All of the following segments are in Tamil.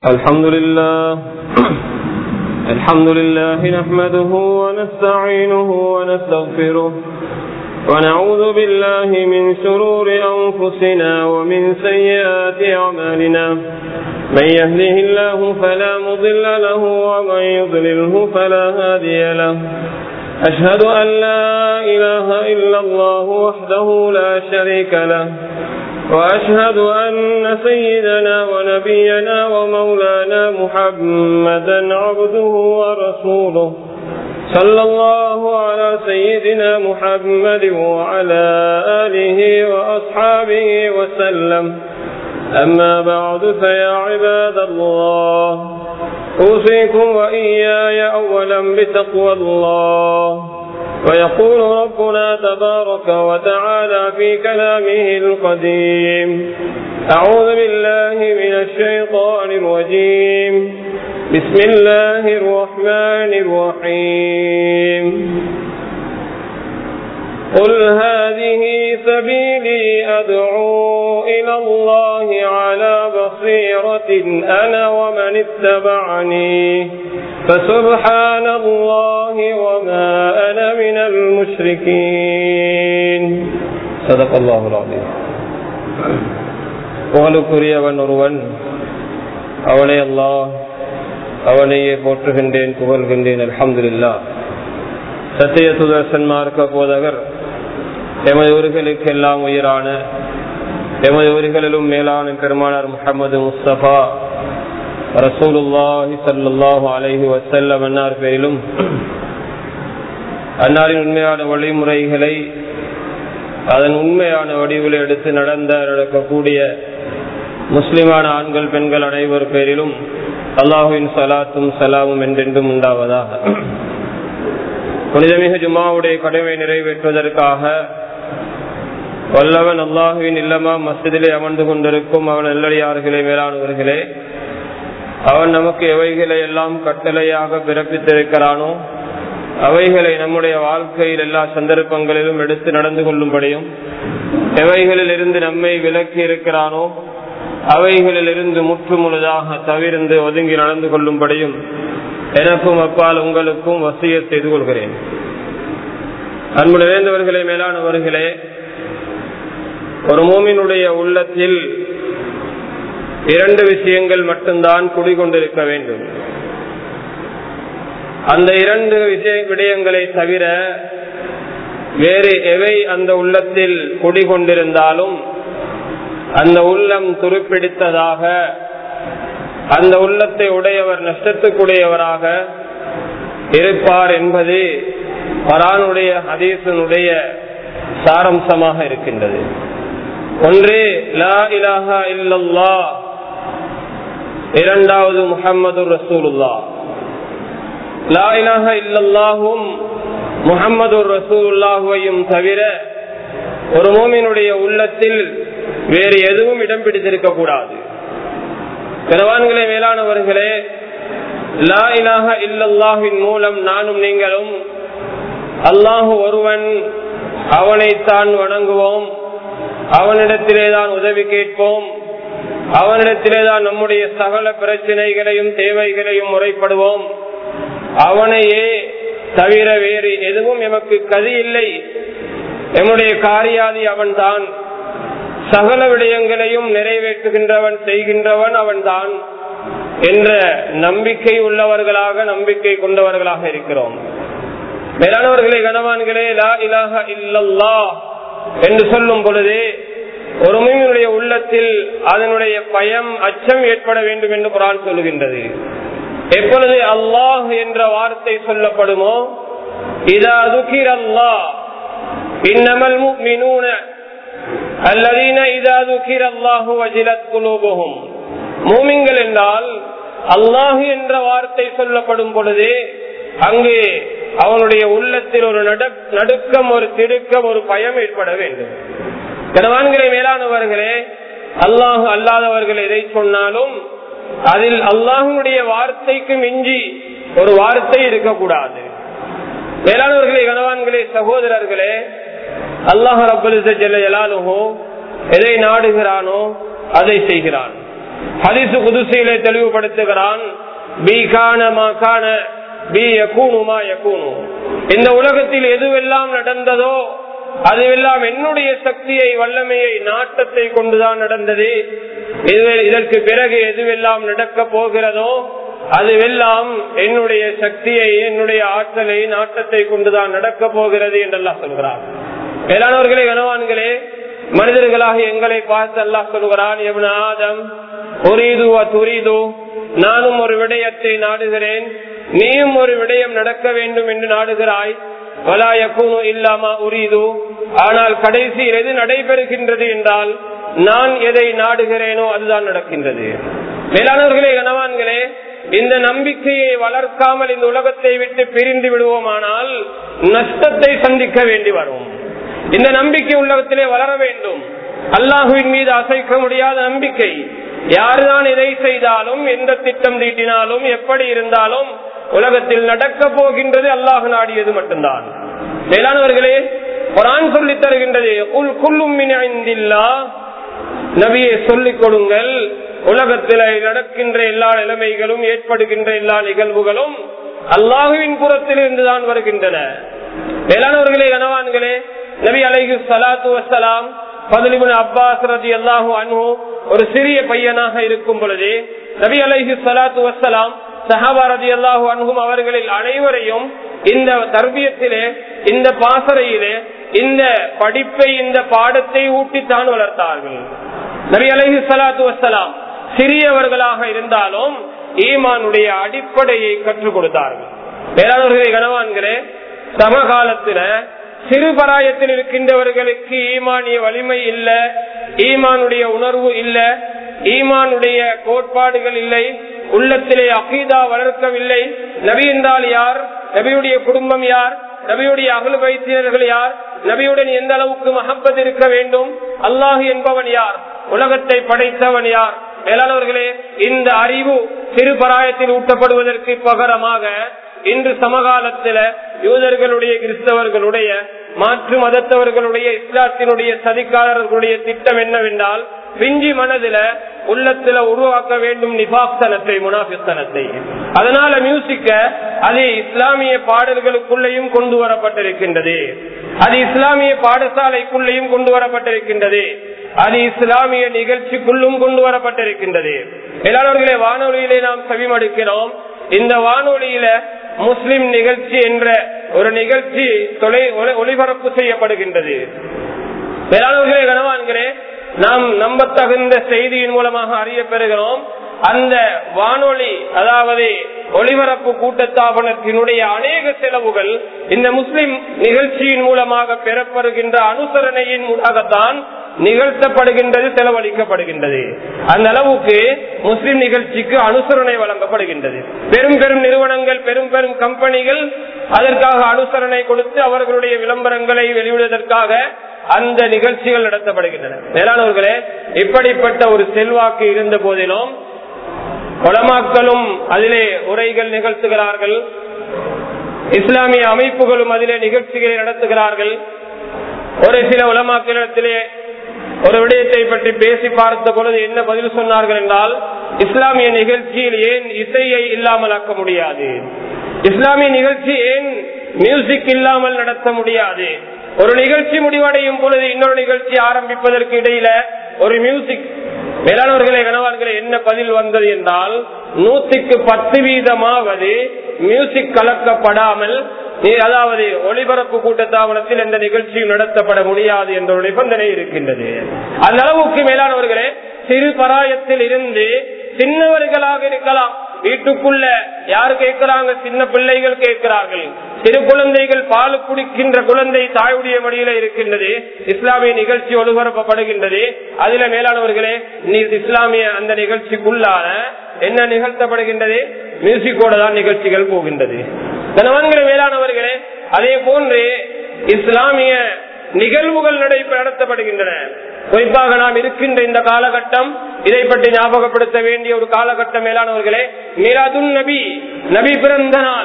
الحمد لله الحمد لله نحمده ونستعينه ونستغفره ونعوذ بالله من شرور أنفسنا ومن سيئات أعمالنا من يهده الله فلا مضل له ومن يضلله فلا هادي له أشهد أن لا إله إلا الله وحده لا شريك له وأشهد أن سيدنا ونبينا ومولانا محمدا عبده ورسوله صلى الله على سيدنا محمد وعلى آله وأصحابه وسلم أما بعد فيا عباد الله أوصيكم وإياي أولا بتقوى الله ويقول ربنا تبارك وتعالى في كلامه القديم أعوذ بالله من الشيطان الرجيم بسم الله الرحمن الرحيم قل هذه سبيلي أدعو إلى الله على بصيرة أنا ومن اتبعني فسبحان الله وما أنا من المشركين صدق الله العظيم புகழுக்குரியவன் ஒருவன் அவனை அல்லாஹ் அவனையே போற்றுகின்றேன் புகழ்கின்றேன் அலமதுல்லா சத்திய சுதர்சன் மார்க்க போதகர் எமது ஊர்களுக்கெல்லாம் உயிரான எமது ஊர்களிலும் மேலான பெருமானார் முகமது முஸ்தபா ரசூலுல்லாஹி சல்லாஹூ அலஹி வசல்லம் அன்னார் பேரிலும் அன்னாரின் உண்மையான வழிமுறைகளை அதன் உண்மையான வடிவில் எடுத்து நடந்த நடக்கக்கூடிய முஸ்லிமான ஆண்கள் பெண்கள் அனைவர் பேரிலும் அல்லாஹுவின் சலாத்தும் சலாமும் என்றென்றும் உண்டாவதாக புனிதமிகு ஜுமாவுடைய கடமை நிறைவேற்றுவதற்காக வல்லவன் அல்லாஹுவின் இல்லமா மசிதிலே அமர்ந்து கொண்டிருக்கும் அவன் நல்லடியார்களே மேலானவர்களே அவன் நமக்கு எவைகளை எல்லாம் கட்டளையாக பிறப்பித்திருக்கிறானோ அவைகளை நம்முடைய வாழ்க்கையில் எல்லா சந்தர்ப்பங்களிலும் எடுத்து நடந்து கொள்ளும்படியும் எவைகளில் இருந்து நம்மை விலக்கி இருக்கிறானோ அவைகளில் இருந்து முற்று முழுதாக தவிர்ந்து ஒதுங்கி நடந்து கொள்ளும்படியும் எனக்கும் அப்பால் உங்களுக்கும் வசிய செய்து கொள்கிறேன் அன்பு நிறைந்தவர்களே மேலானவர்களே ஒரு மூமினுடைய உள்ளத்தில் இரண்டு விஷயங்கள் மட்டும்தான் குடிகொண்டிருக்க வேண்டும் அந்த இரண்டு விஷய விடயங்களை தவிர வேறு எவை அந்த உள்ளத்தில் குடிகொண்டிருந்தாலும் அந்த உள்ளம் துருப்பிடித்ததாக அந்த உள்ளத்தை உடையவர் நஷ்டத்துக்குடையவராக இருப்பார் என்பது பரானுடைய ஹதீசனுடைய சாரம்சமாக இருக்கின்றது ஒன்று லா இலாஹா இல்லல்லா இரண்டாவது முகம்மது ரசூலுல்லா லா இலாஹா இல்லல்லாஹும் முகம்மது ரசூலுல்லாஹுவையும் தவிர ஒரு மோமினுடைய உள்ளத்தில் வேறு எதுவும் இடம் பிடித்திருக்க கூடாது கனவான்களே மேலானவர்களே லா இலாஹ இல்லல்லாஹின் மூலம் நானும் நீங்களும் அல்லாஹு ஒருவன் அவனைத்தான் வணங்குவோம் அவனிடத்திலேதான் உதவி கேட்போம் அவனிடத்திலேதான் நம்முடைய சகல பிரச்சனைகளையும் தேவைகளையும் முறைப்படுவோம் அவனையே தவிர வேறு எதுவும் எமக்கு கதி இல்லை எம்முடைய காரியாதி அவன்தான் சகல விடயங்களையும் நிறைவேற்றுகின்றவன் செய்கின்றவன் அவன்தான் என்ற நம்பிக்கை உள்ளவர்களாக நம்பிக்கை கொண்டவர்களாக இருக்கிறோம் மேலானவர்களே கனவான்களே லா இலாக இல்லல்லா என்று சொல்லும் பொழுது ஒரு மீனுடைய உள்ளத்தில் அதனுடைய பயம் அச்சம் ஏற்பட வேண்டும் என்று குரான் சொல்லுகின்றது எப்பொழுது அல்லாஹ் என்ற வார்த்தை சொல்லப்படுமோ இதா துக்கிர் அல்லாஹ் இன்னமல் மீனூன அல்லதீன இதா துக்கிர் அல்லாஹு வஜிலத் குலூபுகும் மூமிங்கள் என்றால் அல்லாஹு என்ற வார்த்தை சொல்லப்படும் பொழுது அங்கு அவனுடைய உள்ளத்தில் ஒரு நடுக்கம் ஒரு திடுக்கம் ஒரு பயம் ஏற்பட வேண்டும் கனவான்களே மேலானவர்களே அல்லாஹு அல்லாதவர்கள் எதை சொன்னாலும் அதில் அல்லாஹனுடைய வார்த்தைக்கு மிஞ்சி ஒரு வார்த்தை இருக்கக்கூடாது மேலானவர்களே கனவான்களே சகோதரர்களே அல்லாஹ் ரபுல் ஜலாலுஹோ எதை நாடுகிறானோ அதை செய்கிறான் ஹதிசு குதுசியிலே தெளிவுபடுத்துகிறான் பி கான மா கான பி யகூனு மா யகூனு இந்த உலகத்தில் எதுவெல்லாம் நடந்ததோ அதுவெல்லாம் என்னுடைய சக்தியை வல்லமையை நாட்டத்தை கொண்டுதான் நடந்தது இதற்கு பிறகு எதுவெல்லாம் நடக்க போகிறதோ அதுவெல்லாம் என்னுடைய சக்தியை என்னுடைய ஆற்றலை நாட்டத்தை கொண்டுதான் நடக்க போகிறது என்றெல்லாம் சொல்கிறார் மேலானவர்களே கனவான்களே மனிதர்களாக எங்களை பார்த்து அல்லாஹ் சொல்கிறான் எவன் ஆதம் துரிது துரிது நானும் ஒரு விடயத்தை நாடுகிறேன் நீயும் ஒரு விடயம் நடக்க வேண்டும் என்று நாடுகிறாய் வலாயக்கூனு இல்லாமா உரிது ஆனால் கடைசியில் எது நடைபெறுகின்றது என்றால் நான் எதை நாடுகிறேனோ அதுதான் நடக்கின்றது மேலானவர்களே கனவான்களே இந்த நம்பிக்கையை வளர்க்காமல் இந்த உலகத்தை விட்டு பிரிந்து விடுவோமானால் நஷ்டத்தை சந்திக்க வேண்டி வரும் இந்த நம்பிக்கை உலகத்திலே வளர வேண்டும் அல்லாஹுவின் மீது அசைக்க முடியாத நம்பிக்கை யாருதான் எதை செய்தாலும் எந்த திட்டம் தீட்டினாலும் எப்படி இருந்தாலும் உலகத்தில் நடக்க போகின்றது அல்லாஹ் நாடியது மட்டும்தான் மேலானவர்களே குரான் சொல்லி தருகின்றது உல் குல்லும் நபியை சொல்லிக் கொடுங்கள் உலகத்தில் நடக்கின்ற எல்லா நிலைமைகளும் ஏற்படுகின்ற எல்லா நிகழ்வுகளும் அல்லாஹுவின் புறத்தில் இருந்துதான் வருகின்றன மேலானவர்களே கனவான்களே நபி அலைஹு சலாத்து வசலாம் பதிலிபுன் அப்பாஸ் ரதி அல்லாஹு அனு ஒரு சிறிய பையனாக இருக்கும் பொழுது நபி அலைஹு சலாத்து வசலாம் சஹாபாரதி அல்லாஹு அன்ஹும் அவர்களில் அனைவரையும் இந்த தர்பியத்திலே இந்த பாசறையிலே இந்த படிப்பை இந்த பாடத்தை ஊட்டித்தான் வளர்த்தார்கள் நபி அலைஹி சலாத்து வசலாம் சிறியவர்களாக இருந்தாலும் ஈமானுடைய அடிப்படையை கற்றுக் கொடுத்தார்கள் வேளாண்மைகளை கனவான்களே சமகாலத்தில சிறுபராயத்தில் இருக்கின்றவர்களுக்கு ஈமானிய வலிமை இல்ல ஈமானுடைய உணர்வு இல்ல ஈமானுடைய கோட்பாடுகள் இல்லை உள்ளத்திலே அகீதா வளர்க்கவில்லை நபி என்றால் யார் நபியுடைய குடும்பம் யார் நபியுடைய அகல் வைத்தியர்கள் யார் நபியுடன் எந்த அளவுக்கு மகப்பத் இருக்க வேண்டும் அல்லாஹ் என்பவன் யார் உலகத்தை படைத்தவன் யார் மேலானவர்களே இந்த அறிவு சிறுபராயத்தில் ஊட்டப்படுவதற்கு பகரமாக இன்று சமகாலத்தில யூதர்களுடைய கிறிஸ்தவர்களுடைய மாற்று மதத்தவர்களுடைய இஸ்லாத்தினுடைய சதிக்காரர்களுடைய திட்டம் என்னவென்றால் பிஞ்சி மனதில உள்ளத்துல உருவாக்க வேண்டும் நிபாப்தனத்தை முனாபிஸ்தனத்தை அதனால மியூசிக்க அது இஸ்லாமிய பாடல்களுக்குள்ளேயும் கொண்டு வரப்பட்டிருக்கின்றது அது இஸ்லாமிய பாடசாலைக்குள்ளேயும் கொண்டு வரப்பட்டிருக்கின்றது அது இஸ்லாமிய நிகழ்ச்சிக்குள்ளும் கொண்டு வரப்பட்டிருக்கின்றது எல்லாரோர்களே வானொலியிலே நாம் செவிமடுக்கிறோம் இந்த வானொலியில முஸ்லிம் நிகழ்ச்சி என்ற ஒரு நிகழ்ச்சி தொலை ஒளிபரப்பு செய்யப்படுகின்றது வேளாண்களே கனவான்களே நாம் நம்பத்தகுந்த செய்தியின் மூலமாக அறிய பெறுகிறோம் அந்த வானொலி அதாவது ஒளிபரப்பு கூட்டத்தாபனத்தினுடைய அநேக செலவுகள் இந்த முஸ்லிம் நிகழ்ச்சியின் மூலமாக பெறப்படுகின்ற அனுசரணையின் மூலமாகத்தான் நிகழ்த்தப்படுகின்றது செலவழிக்கப்படுகின்றது அந்த அளவுக்கு முஸ்லிம் நிகழ்ச்சிக்கு அனுசரணை வழங்கப்படுகின்றது பெரும் பெரும் நிறுவனங்கள் பெரும் பெரும் கம்பெனிகள் அதற்காக அனுசரணை கொடுத்து அவர்களுடைய விளம்பரங்களை வெளியிடுவதற்காக அந்த நிகழ்ச்சிகள் நடத்தப்படுகின்றன மேலானவர்களே இப்படிப்பட்ட ஒரு செல்வாக்கு இருந்த போதிலும் உலமாக்களும் அதிலே உரைகள் நிகழ்த்துகிறார்கள் இஸ்லாமிய அமைப்புகளும் அதிலே நிகழ்ச்சிகளை நடத்துகிறார்கள் ஒரு சில உலமாக்களிடத்திலே ஒரு விடயத்தை பற்றி பேசி பார்த்த பொழுது என்ன பதில் சொன்னார்கள் என்றால் இஸ்லாமிய நிகழ்ச்சியில் ஏன் இசையை இல்லாமல் ஆக்க முடியாது இஸ்லாமிய நிகழ்ச்சி ஏன் மியூசிக் இல்லாமல் நடத்த முடியாது ஒரு நிகழ்ச்சி முடிவடையும் பொழுது இன்னொரு நிகழ்ச்சி ஆரம்பிப்பதற்கு இடையில ஒரு மியூசிக் மேலானவர்களே கணவான்களே என்ன பதில் வந்தது என்றால் நூத்திக்கு பத்து வீதமாவது மியூசிக் கலக்கப்படாமல் அதாவது ஒளிபரப்பு கூட்டத்தாவனத்தில் எந்த நிகழ்ச்சியும் நடத்தப்பட முடியாது என்ற ஒரு நிபந்தனை இருக்கின்றது அந்த அளவுக்கு மேலானவர்களே சிறு பராயத்தில் இருந்து சின்னவர்களாக இருக்கலாம் வீட்டுக்குள்ள யாரு கேட்கிறாங்க சின்ன பிள்ளைகள் கேட்கிறார்கள் சிறு குழந்தைகள் பால் குடிக்கின்ற குழந்தை தாயுடைய மடியில இருக்கின்றது இஸ்லாமிய நிகழ்ச்சி ஒளிபரப்பப்படுகின்றது அதுல மேலானவர்களே இஸ்லாமிய அந்த நிகழ்ச்சிக்குள்ளான என்ன நிகழ்த்தப்படுகின்றது மியூசிக்கோட தான் நிகழ்ச்சிகள் போகின்றது கணவன்கள் மேலானவர்களே அதே போன்று இஸ்லாமிய நிகழ்வுகள் நடைபெற நடத்தப்படுகின்றன குறிப்பாக நாம் இருக்கின்ற இந்த காலகட்டம் இதை பற்றி ஞாபகப்படுத்த வேண்டிய ஒரு காலகட்டம் மேலானவர்களே மீராதுன் நபி நபி பிறந்த நாள்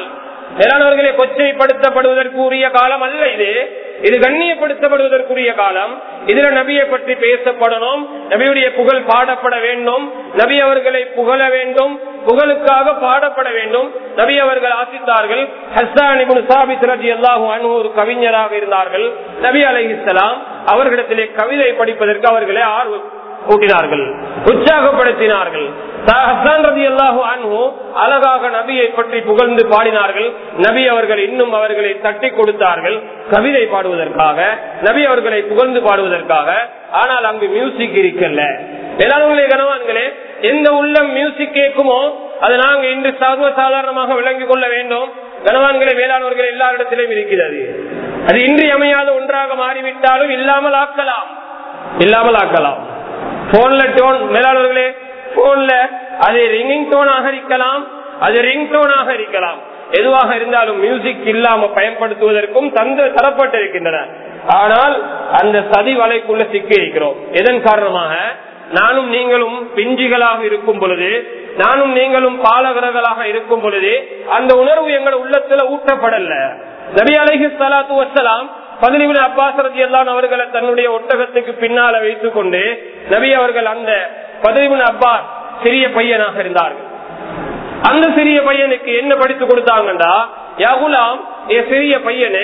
மேலானவர்களை கொச்சைப்படுத்தப்படுவதற்குரிய காலம் அல்ல இது இது கண்ணியப்படுத்தப்படுவதற்குரிய காலம் இதுல நபியை பற்றி பேசப்படணும் நபியுடைய புகழ் பாடப்பட வேண்டும் நபி அவர்களை புகழ வேண்டும் புகழுக்காக பாடப்பட வேண்டும் நபி அவர்கள் ஆசித்தார்கள் ஹஸ்ஸான் இப்னு சாபித் ரலியல்லாஹு அன்ஹு ஒரு கவிஞராக இருந்தார்கள் நபி அலைஹிஸ்ஸலாம் அவர்களிடத்திலே கவிதை படிப்பதற்கு அவர்களை ஆர்வம் கூட்டினார்கள் உற்சாகப்படுத்தினார்கள் ஹஸ்ஸான் ரலியல்லாஹு அன்ஹு அழகாக நபியை பற்றி புகழ்ந்து பாடினார்கள் நபி அவர்கள் இன்னும் அவர்களை தட்டி கொடுத்தார்கள் கவிதை பாடுவதற்காக நபி அவர்களை புகழ்ந்து பாடுவதற்காக ஆனால் அங்கு மியூசிக் இருக்கல்ல எல்லாருங்களே கனவான்களே எந்த உள்ளம் மியூசிக் கேட்குமோ அதை நாங்க இன்று சர்வ சாதாரணமாக விளங்கிக் கொள்ள வேண்டும் கனவான்களை வேளாண்வர்கள் எல்லாரிடத்திலும் இருக்கிறது அது இன்றி அமையாத ஒன்றாக மாறிவிட்டாலும் இல்லாமல் ஆக்கலாம் இல்லாமல் ஆக்கலாம் போன்ல டோன் மேலாளர்களே போன்ல அது ரிங்கிங் டோனாக இருக்கலாம் அது ரிங் டோனாக இருக்கலாம் எதுவாக இருந்தாலும் மியூசிக் இல்லாம பயன்படுத்துவதற்கும் தந்து தரப்பட்டிருக்கின்றன ஆனால் அந்த சதி வலைக்குள்ள சிக்கி இருக்கிறோம் எதன் காரணமாக நானும் நீங்களும் பிஞ்சுகளாக இருக்கும் பொழுது நானும் நீங்களும் பாலகர்களாக இருக்கும் பொழுது அந்த உணர்வு எங்கள் உள்ளத்துல ஊட்டப்படல நபி அலைஹி சலாத்து வசலாம் பதினிபின் அப்பாஸ் ரதி எல்லாம் அவர்களை தன்னுடைய ஒட்டகத்துக்கு பின்னால வைத்துக் கொண்டு நபி அவர்கள் அந்த பதினிபின் அப்பாஸ் சிறிய பையனாக இருந்தார்கள் அந்த சிறிய பையனுக்கு என்ன படித்து கொடுத்தாங்கடா யகுலாம் என் சிறிய பையனு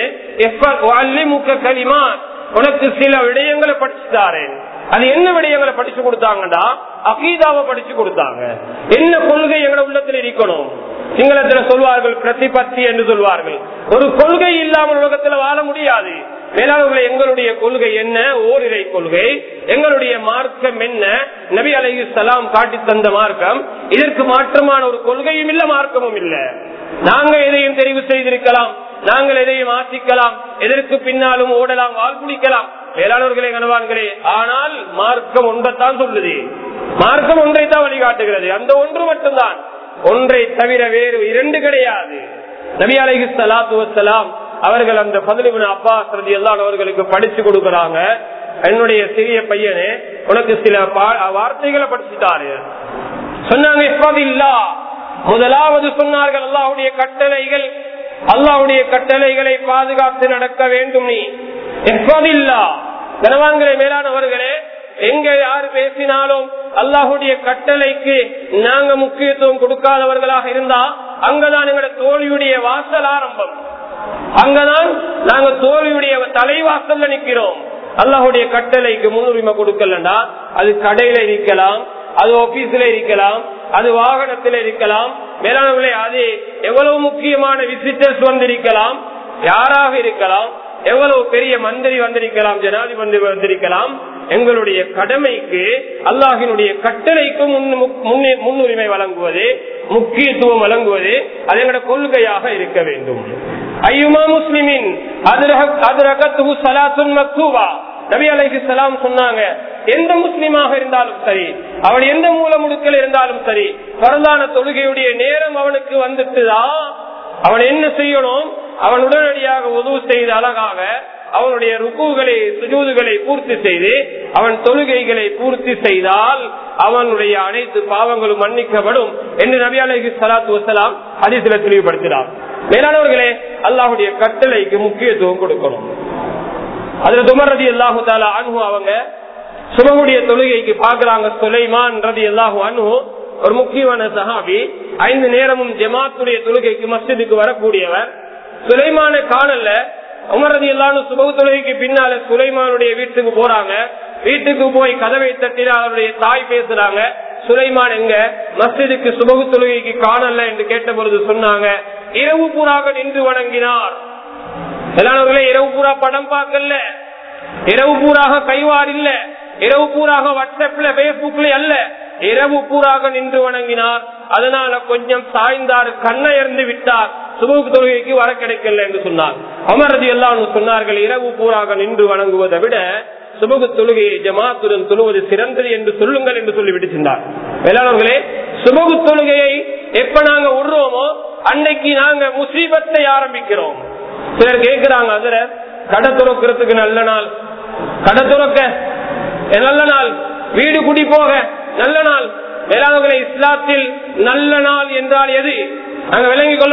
முக்க கலிமா உனக்கு சில விடயங்களை படிச்சுட்டாரேன் அது என்ன விடயங்களை படிச்சு கொடுத்தாங்கடா அகீதாவை படிச்சு கொடுத்தாங்க என்ன கொள்கை எங்களை உள்ளத்தில் இருக்கணும் சிங்களத்துல சொல்வார்கள் பிரதிபத்தி என்று சொல்வார்கள் ஒரு கொள்கை இல்லாமல் உலகத்துல வாழ முடியாது மேலாளர்களை எங்களுடைய கொள்கை என்ன ஓரிரை கொள்கை எங்களுடைய மார்க்கம் என்ன நபி அலஹி சலாம் காட்டி தந்த மார்க்கம் இதற்கு மாற்றமான ஒரு கொள்கையும் இல்ல மார்க்கமும் இல்ல நாங்க எதையும் தெரிவு செய்திருக்கலாம் நாங்கள் எதையும் ஆசிக்கலாம் எதற்கு பின்னாலும் ஓடலாம் வாழ் குடிக்கலாம் வேளாளர்களே கனவான்களே ஆனால் மார்க்கம் ஒன்றைத்தான் சொல்லுது மார்க்கம் ஒன்றைத்தான் வழிகாட்டுகிறது அந்த ஒன்று மட்டும்தான் ஒன்றை தவிர வேறு இரண்டு கிடையாது நபி அலைஹி சலாத்து வசலாம் அவர்கள் அந்த பதிலிபின் அப்பா சரதி எல்லாம் அவர்களுக்கு படிச்சு கொடுக்கறாங்க என்னுடைய சிறிய பையனே உனக்கு சில வார்த்தைகளை படிச்சுட்டாரு சொன்னாங்க இல்லா முதலாவது சொன்னார்கள் அல்லாவுடைய கட்டளைகள் அல்லாவுடைய கட்டளைகளை பாதுகாத்து நடக்க வேண்டும் நீ எப்பதில்லா கனவான்களை மேலானவர்களே எங்க யாரு பேசினாலும் அல்லாஹுடைய கட்டளைக்கு நாங்க முக்கியத்துவம் கொடுக்காதவர்களாக இருந்தா அங்கதான் எங்களோட தோல்வியுடைய வாசல் ஆரம்பம் அங்கதான் நாங்க தோல்வியுடைய தலைவாசல்ல நிக்கிறோம் அல்லாஹுடைய கட்டளைக்கு முன்னுரிமை கொடுக்கலன்னா அது கடையில இருக்கலாம் அது ஆபீஸ்ல இருக்கலாம் அது வாகனத்தில் இருக்கலாம் மேலானவர்களே அது எவ்வளவு முக்கியமான விசிட்டர்ஸ் வந்திருக்கலாம் யாராக இருக்கலாம் எவ்வளவு பெரிய மந்திரி வந்திருக்கலாம் ஜனாதிபதி வந்திருக்கலாம் எங்களுடைய கடமைக்கு அல்லாஹினுடைய கட்டளைக்கு முன்னுரிமை வழங்குவது முக்கியத்துவம் வழங்குவது அது எங்களோட கொள்கையாக இருக்க வேண்டும் ஐயுமா முஸ்லிமின் மக்தூபா நபி அலைஹி சலாம் சொன்னாங்க எந்த முஸ்லிமாக இருந்தாலும் சரி அவன் எந்த மூல முடுக்கல் இருந்தாலும் சரி பரந்தான தொழுகையுடைய நேரம் அவனுக்கு வந்துட்டுதான் அவன் என்ன செய்யணும் அவன் உடனடியாக உதவு செய்து அழகாக அவனுடைய ருக்குகளை சுஜூதுகளை பூர்த்தி செய்து அவன் தொழுகைகளை பூர்த்தி செய்தால் அவனுடைய அனைத்து பாவங்களும் மன்னிக்கப்படும் என்று நபி அலஹி சலாத்து வசலாம் அதிசில தெளிவுபடுத்தினார் மேலானவர்களே அல்லாஹுடைய கட்டளைக்கு முக்கியத்துவம் கொடுக்கணும் அதுல துமர் ரதி அல்லாஹு தாலா அன்பு அவங்க சுபகுடைய தொழுகைக்கு பாக்குறாங்க சுலைமான் ரதி அல்லாஹு அன்பு ஒரு முக்கியமான சஹாபி ஐந்து நேரமும் ஜமாத்துடைய தொழுகைக்கு மஸ்ஜிதுக்கு வரக்கூடியவர் சுலைமான காணல உமரதி எல்லாரும் சுபகு தொழுகைக்கு பின்னால சுலைமானுடைய வீட்டுக்கு போறாங்க வீட்டுக்கு போய் கதவை தட்டினா அவருடைய தாய் பேசுறாங்க சுலைமான் எங்க மஸ்ஜிதுக்கு சுபகு தொழுகைக்கு காணல என்று கேட்ட பொழுது சொன்னாங்க இரவு பூராக நின்று வணங்கினார் எல்லாருமே இரவு பூரா படம் பார்க்கல இரவு பூராக கைவார் இல்ல இரவு பூராக வாட்ஸ்அப்ல பேஸ்புக்ல அல்ல இரவு பூராக நின்று வணங்கினார் அதனால கொஞ்சம் சாய்ந்தார் கண்ணயர்ந்து விட்டார் சுபகு தொழுகைக்கு வர கிடைக்கல என்று சொன்னார் அமரதி எல்லாம் சொன்னார்கள் இரவு பூராக நின்று வணங்குவதை விட சுபகு தொழுகையை ஜமாத்துடன் தொழுவது சிறந்தது என்று சொல்லுங்கள் என்று சொல்லிவிட்டு சென்றார் வேளாண்களே சுபகு தொழுகையை எப்ப நாங்க விடுறோமோ அன்னைக்கு நாங்க முசீபத்தை ஆரம்பிக்கிறோம் சிலர் கேட்கிறாங்க அதுல கடை துறக்கிறதுக்கு நல்ல நாள் கடை துறக்க நல்ல நாள் வீடு குடி போக நல்ல நாள் வேளாண்களை இஸ்லாத்தில் நல்ல நாள் என்றால் எது நாங்க விளங்கிக் கொள்ளணும்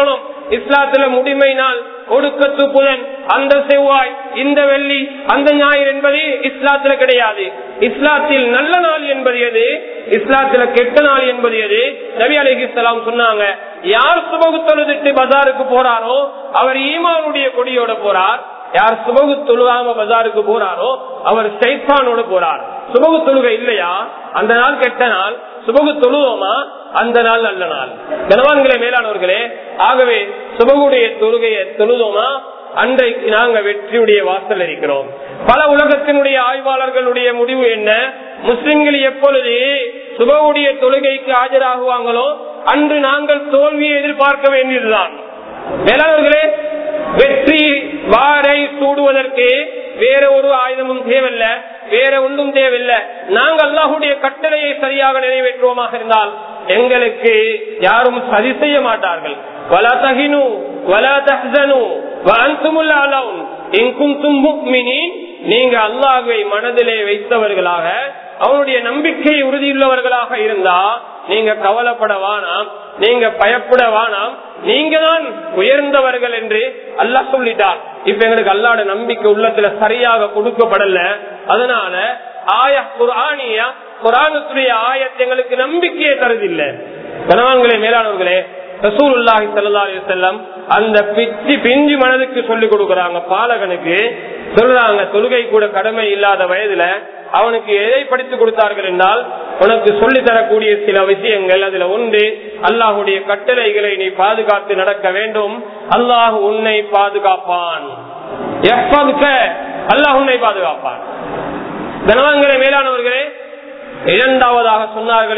இஸ்லாத்துல முடிமை நாள் ஒடுக்கத்து புதன் அந்த செவ்வாய் இந்த வெள்ளி அந்த ஞாயிறு என்பது இஸ்லாத்துல கிடையாது இஸ்லாத்தில் நல்ல நாள் என்பது எது இஸ்லாத்துல கெட்ட நாள் என்பது எது நபி அலிஹிஸ்லாம் சொன்னாங்க யார் சுபகு தொழுதுட்டு பஜாருக்கு போறாரோ அவர் ஈமானுடைய கொடியோட போறார் யார் சுபகு தொழுகாம பஜாருக்கு போறாரோ அவர் சைத்தானோட போறார் சுபகு தொழுகை இல்லையா அந்த நாள் கெட்ட நாள் சுபகு தொழுவோமா அந்த நாள் நல்ல நாள் கனவான்களே மேலானவர்களே ஆகவே சுபகுடைய தொழுகையை தொழுதோமா அன்றைக்கு நாங்க வெற்றியுடைய வாசல் இருக்கிறோம் பல உலகத்தினுடைய ஆய்வாளர்களுடைய முடிவு என்ன முஸ்லிம்கள் எப்பொழுது சுபகுடைய தொழுகைக்கு ஆஜராகுவாங்களோ அன்று நாங்கள் தோல்வியை எதிர்பார்க்க வேண்டியதுதான் மேலானவர்களே வெற்றி வாரை சூடுவதற்கு வேற ஒரு ஆயுதமும் தேவையில்ல வேற ஒன்றும் தேவையில்லை நாங்கள் அல்லாஹுடைய கட்டளையை சரியாக நிறைவேற்றுவோமாக இருந்தால் எங்களுக்கு யாரும் சதி செய்ய மாட்டார்கள் வலா தகினு வலா தஹ்சனு வஅன்துமுல் அலவுன் இன் குன்தும் முஃமினீன் நீங்க அல்லாஹ்வை மனதிலே வைத்தவர்களாக அவனுடைய நம்பிக்கை உறுதியுள்ளவர்களாக இருந்தா நீங்க கவலைப்பட வேணாம் நீங்க பயப்பட வேணாம் நீங்க தான் உயர்ந்தவர்கள் என்று அல்லாஹ் சொல்லிட்டார் இப்ப எங்களுக்கு அல்லாட நம்பிக்கை உள்ளத்துல சரியாக கொடுக்கப்படல அதனால ஆய குரானியா குரானுக்குரிய ஆயத்தை எங்களுக்கு நம்பிக்கையை தருதில்லை கணவான்களே மேலானவர்களே ரசூலுல்லாஹி ஸல்லல்லாஹு அலைஹி வஸல்லம் அந்த பிச்சி பிஞ்சு மனதுக்கு சொல்லி கொடுக்கறாங்க பாலகனுக்கு சொல்றாங்க தொழுகை கூட கடமை இல்லாத வயதுல அவனுக்கு எதை படித்து கொடுத்தார்கள் என்றால் உனக்கு சொல்லி தரக்கூடிய சில விஷயங்கள் அதுல ஒன்று அல்லாஹுடைய கட்டளைகளை நீ பாதுகாத்து நடக்க வேண்டும் அல்லாஹ் உன்னை பாதுகாப்பான் அல்லாஹ் உன்னை பாதுகாப்பான் கனவான்களே மேலானவர்களே இரண்டாவதாக சொன்னார்கள்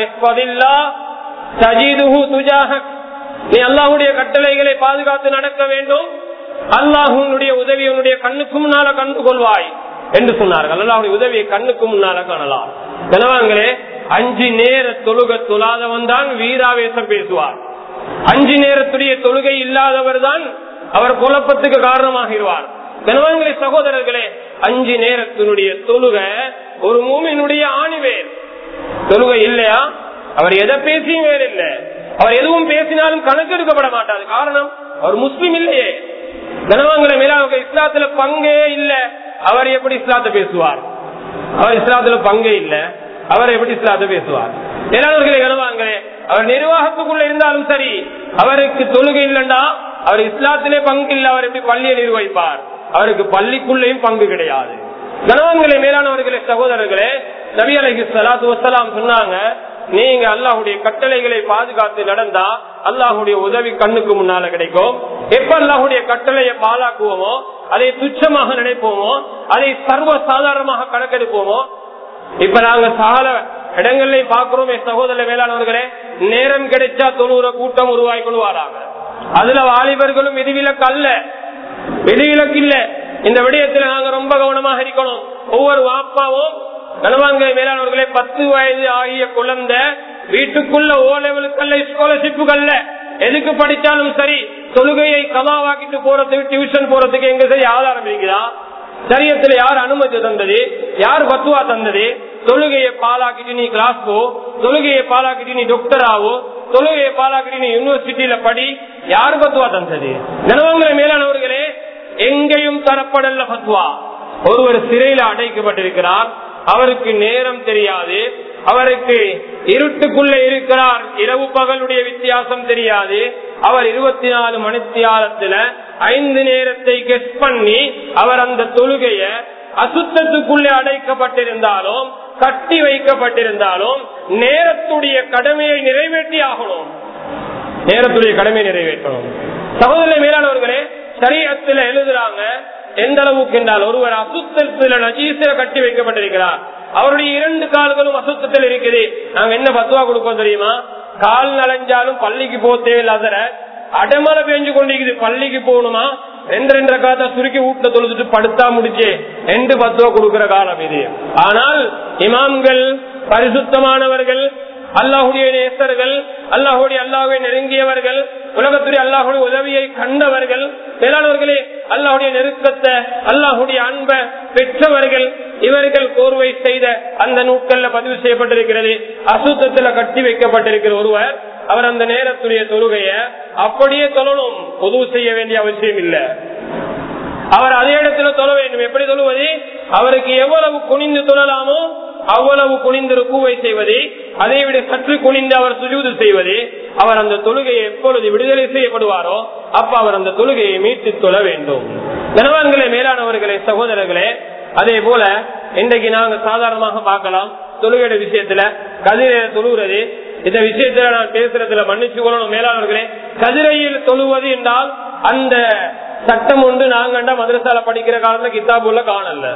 நீ அல்லாஹுடைய கட்டளைகளை பாதுகாத்து நடக்க வேண்டும் அல்லாஹுடைய உதவி உன்னுடைய கண்ணுக்கு முன்னால கண்டு கொள்வாய் என்று சொன்னார்கள் அல்லாஹுடைய உதவியை கண்ணுக்கு முன்னால காணலாம் கனவான்களே அஞ்சு நேர தொழுக தொழாதவன் தான் வீராவேசம் பேசுவார் அஞ்சு நேரத்துடைய தொழுகை இல்லாதவர் தான் அவர் குழப்பத்துக்கு காரணமாகிடுவார் கனவான்களே சகோதரர்களே அஞ்சு நேரத்தினுடைய தொழுக ஒரு மூமினுடைய ஆணிவேர் தொழுகை இல்லையா அவர் எதை பேசியும் வேற இல்ல அவர் எதுவும் பேசினாலும் கணக்கெடுக்கப்பட மாட்டாது காரணம் அவர் முஸ்லீம் இல்லையே கனவான்களை மேல இஸ்லாத்துல பங்கே இல்ல அவர் எப்படி இஸ்லாத்தை பேசுவார் அவர் இஸ்லாத்துல பங்கே இல்ல அவர் எப்படி இஸ்லாத்தை பேசுவார் எல்லாவர்களை கனவாங்களே அவர் நிர்வாகத்துக்குள்ள இருந்தாலும் சரி அவருக்கு தொழுகை இல்லைண்டா அவர் இஸ்லாத்திலே பங்கு இல்ல அவர் எப்படி பள்ளியை நிர்வகிப்பார் அவருக்கு பள்ளிக்குள்ளேயும் பங்கு கிடையாது கனவான்களை மேலானவர்களே சகோதரர்களே நபி அலஹி சலாத்து வசலாம் சொன்னாங்க நீங்க அல்லாஹுடைய கட்டளைகளை பாதுகாத்து நடந்தா அல்லாஹுடைய உதவி கண்ணுக்கு முன்னால கிடைக்கும் எப்ப அல்லாஹுடைய கட்டளையை பாலாக்குவோமோ அதை துச்சமாக நினைப்போமோ அதை சர்வ சாதாரணமாக கணக்கெடுப்போமோ இப்ப நாங்க சால இடங்கள்ல பாக்குறோம் என் சகோதர வேளாணவர்களே நேரம் கிடைச்சா தொழுற கூட்டம் உருவாக்கி கொள்வாராங்க அதுல வாலிபர்களும் விதிவிலக்கு அல்ல விதிவிலக்கு இல்ல இந்த விடயத்துல நாங்க ரொம்ப கவனமாக இருக்கணும் ஒவ்வொரு வாப்பாவும் கனவாங்க மேலானவர்களே பத்து வயது ஆகிய குழந்தை வீட்டுக்குள்ள ஓ லெவலுக்கல்ல ஸ்காலர்ஷிப்புகள்ல எதுக்கு படிச்சாலும் சரி தொழுகையை கதாவாக்கிட்டு போறது டியூஷன் போறதுக்கு எங்க சரி ஆதாரம் இருக்குதா சரியத்துல யார் அனுமதி தந்தது யார் பத்துவா தந்தது தொழுகையை பாலாக்கிட்டு நீ கிளாஸ் போ தொழுகையை பாலாக்கிட்டு நீ டாக்டர் ஆவோ தொழுகையை பாலாக்கிட்டு நீ யூனிவர்சிட்டியில படி யார் பத்துவா தந்தது கனவாங்கிற மேலானவர்களே எங்கேயும் தரப்படல பத்துவா ஒருவர் சிறையில அடைக்கப்பட்டிருக்கிறார் அவருக்கு நேரம் தெரியாது அவருக்கு இருட்டுக்குள்ள இருக்கிறார் இரவு பகலுடைய வித்தியாசம் தெரியாது அவர் இருபத்தி நாலு மணித்தியாலத்துல ஐந்து நேரத்தை கெஸ் பண்ணி அவர் அந்த தொழுகைய அசுத்தத்துக்குள்ளே அடைக்கப்பட்டிருந்தாலும் கட்டி வைக்கப்பட்டிருந்தாலும் நேரத்துடைய கடமையை நிறைவேற்றி ஆகணும் நேரத்துடைய கடமையை நிறைவேற்றணும் சகோதர மேலானவர்களே சரியத்துல எழுதுறாங்க எந்த அளவுக்கு என்றால் ஒருவர் அசுத்தத்தில் நஜீசில கட்டி வைக்கப்பட்டிருக்கிறார் அவருடைய இரண்டு கால்களும் அசுத்தத்தில் இருக்குது நாங்க என்ன பத்துவா கொடுப்போம் தெரியுமா கால் நனைஞ்சாலும் பள்ளிக்கு போக தேவையில்லாத அடமலை பெஞ்சு கொண்டிருக்குது பள்ளிக்கு போகணுமா ரெண்டு ரெண்டரை காலத்தை சுருக்கி வீட்டுல தொழுதுட்டு படுத்தா முடிச்சு ரெண்டு பத்துவா கொடுக்கிற காலம் இது ஆனால் இமாம்கள் பரிசுத்தமானவர்கள் அல்லாஹுடைய நேசர்கள் அல்லாஹுடைய அல்லாஹுவை நெருங்கியவர்கள் உலகத்துடைய அல்லாஹுடைய உதவியை கண்டவர்கள் மேலானவர்களே அல்லாஹுடைய நெருக்கத்தை அல்லாஹுடைய அன்பை பெற்றவர்கள் இவர்கள் கோர்வை செய்த அந்த நூட்கள்ல பதிவு செய்யப்பட்டிருக்கிறது அசுத்தத்துல கட்டி வைக்கப்பட்டிருக்கிற ஒருவர் அவர் அந்த நேரத்துடைய தொழுகைய அப்படியே தொழணும் பொது செய்ய வேண்டிய அவசியம் இல்லை அவர் அதே இடத்துல தொழ வேண்டும் எப்படி தொழுவது அவருக்கு எவ்வளவு குனிந்து தொழலாமோ அவ்வளவு குனிந்து கூவை செய்வது அதை விட சற்று குனிந்து அவர் சுஜூது செய்வது அவர் அந்த தொழுகையை எப்பொழுது விடுதலை செய்யப்படுவாரோ அப்ப அவர் அந்த தொழுகையை மீட்டு தொழ வேண்டும் கனவான்களே மேலானவர்களே சகோதரர்களே அதே போல இன்றைக்கு நாங்க சாதாரணமாக பார்க்கலாம் தொழுகைയുടെ விஷயத்துல கதிரை தொழுகிறது இந்த விஷயத்துல நான் பேசுறதுல மன்னிச்சு கொள்ளணும் மேலானவர்களே கதிரையில் தொழுவது என்றால் அந்த சட்டம் ஒன்று நாங்கண்டா மதரசால படிக்கிற காலத்துல கித்தாபுல காணல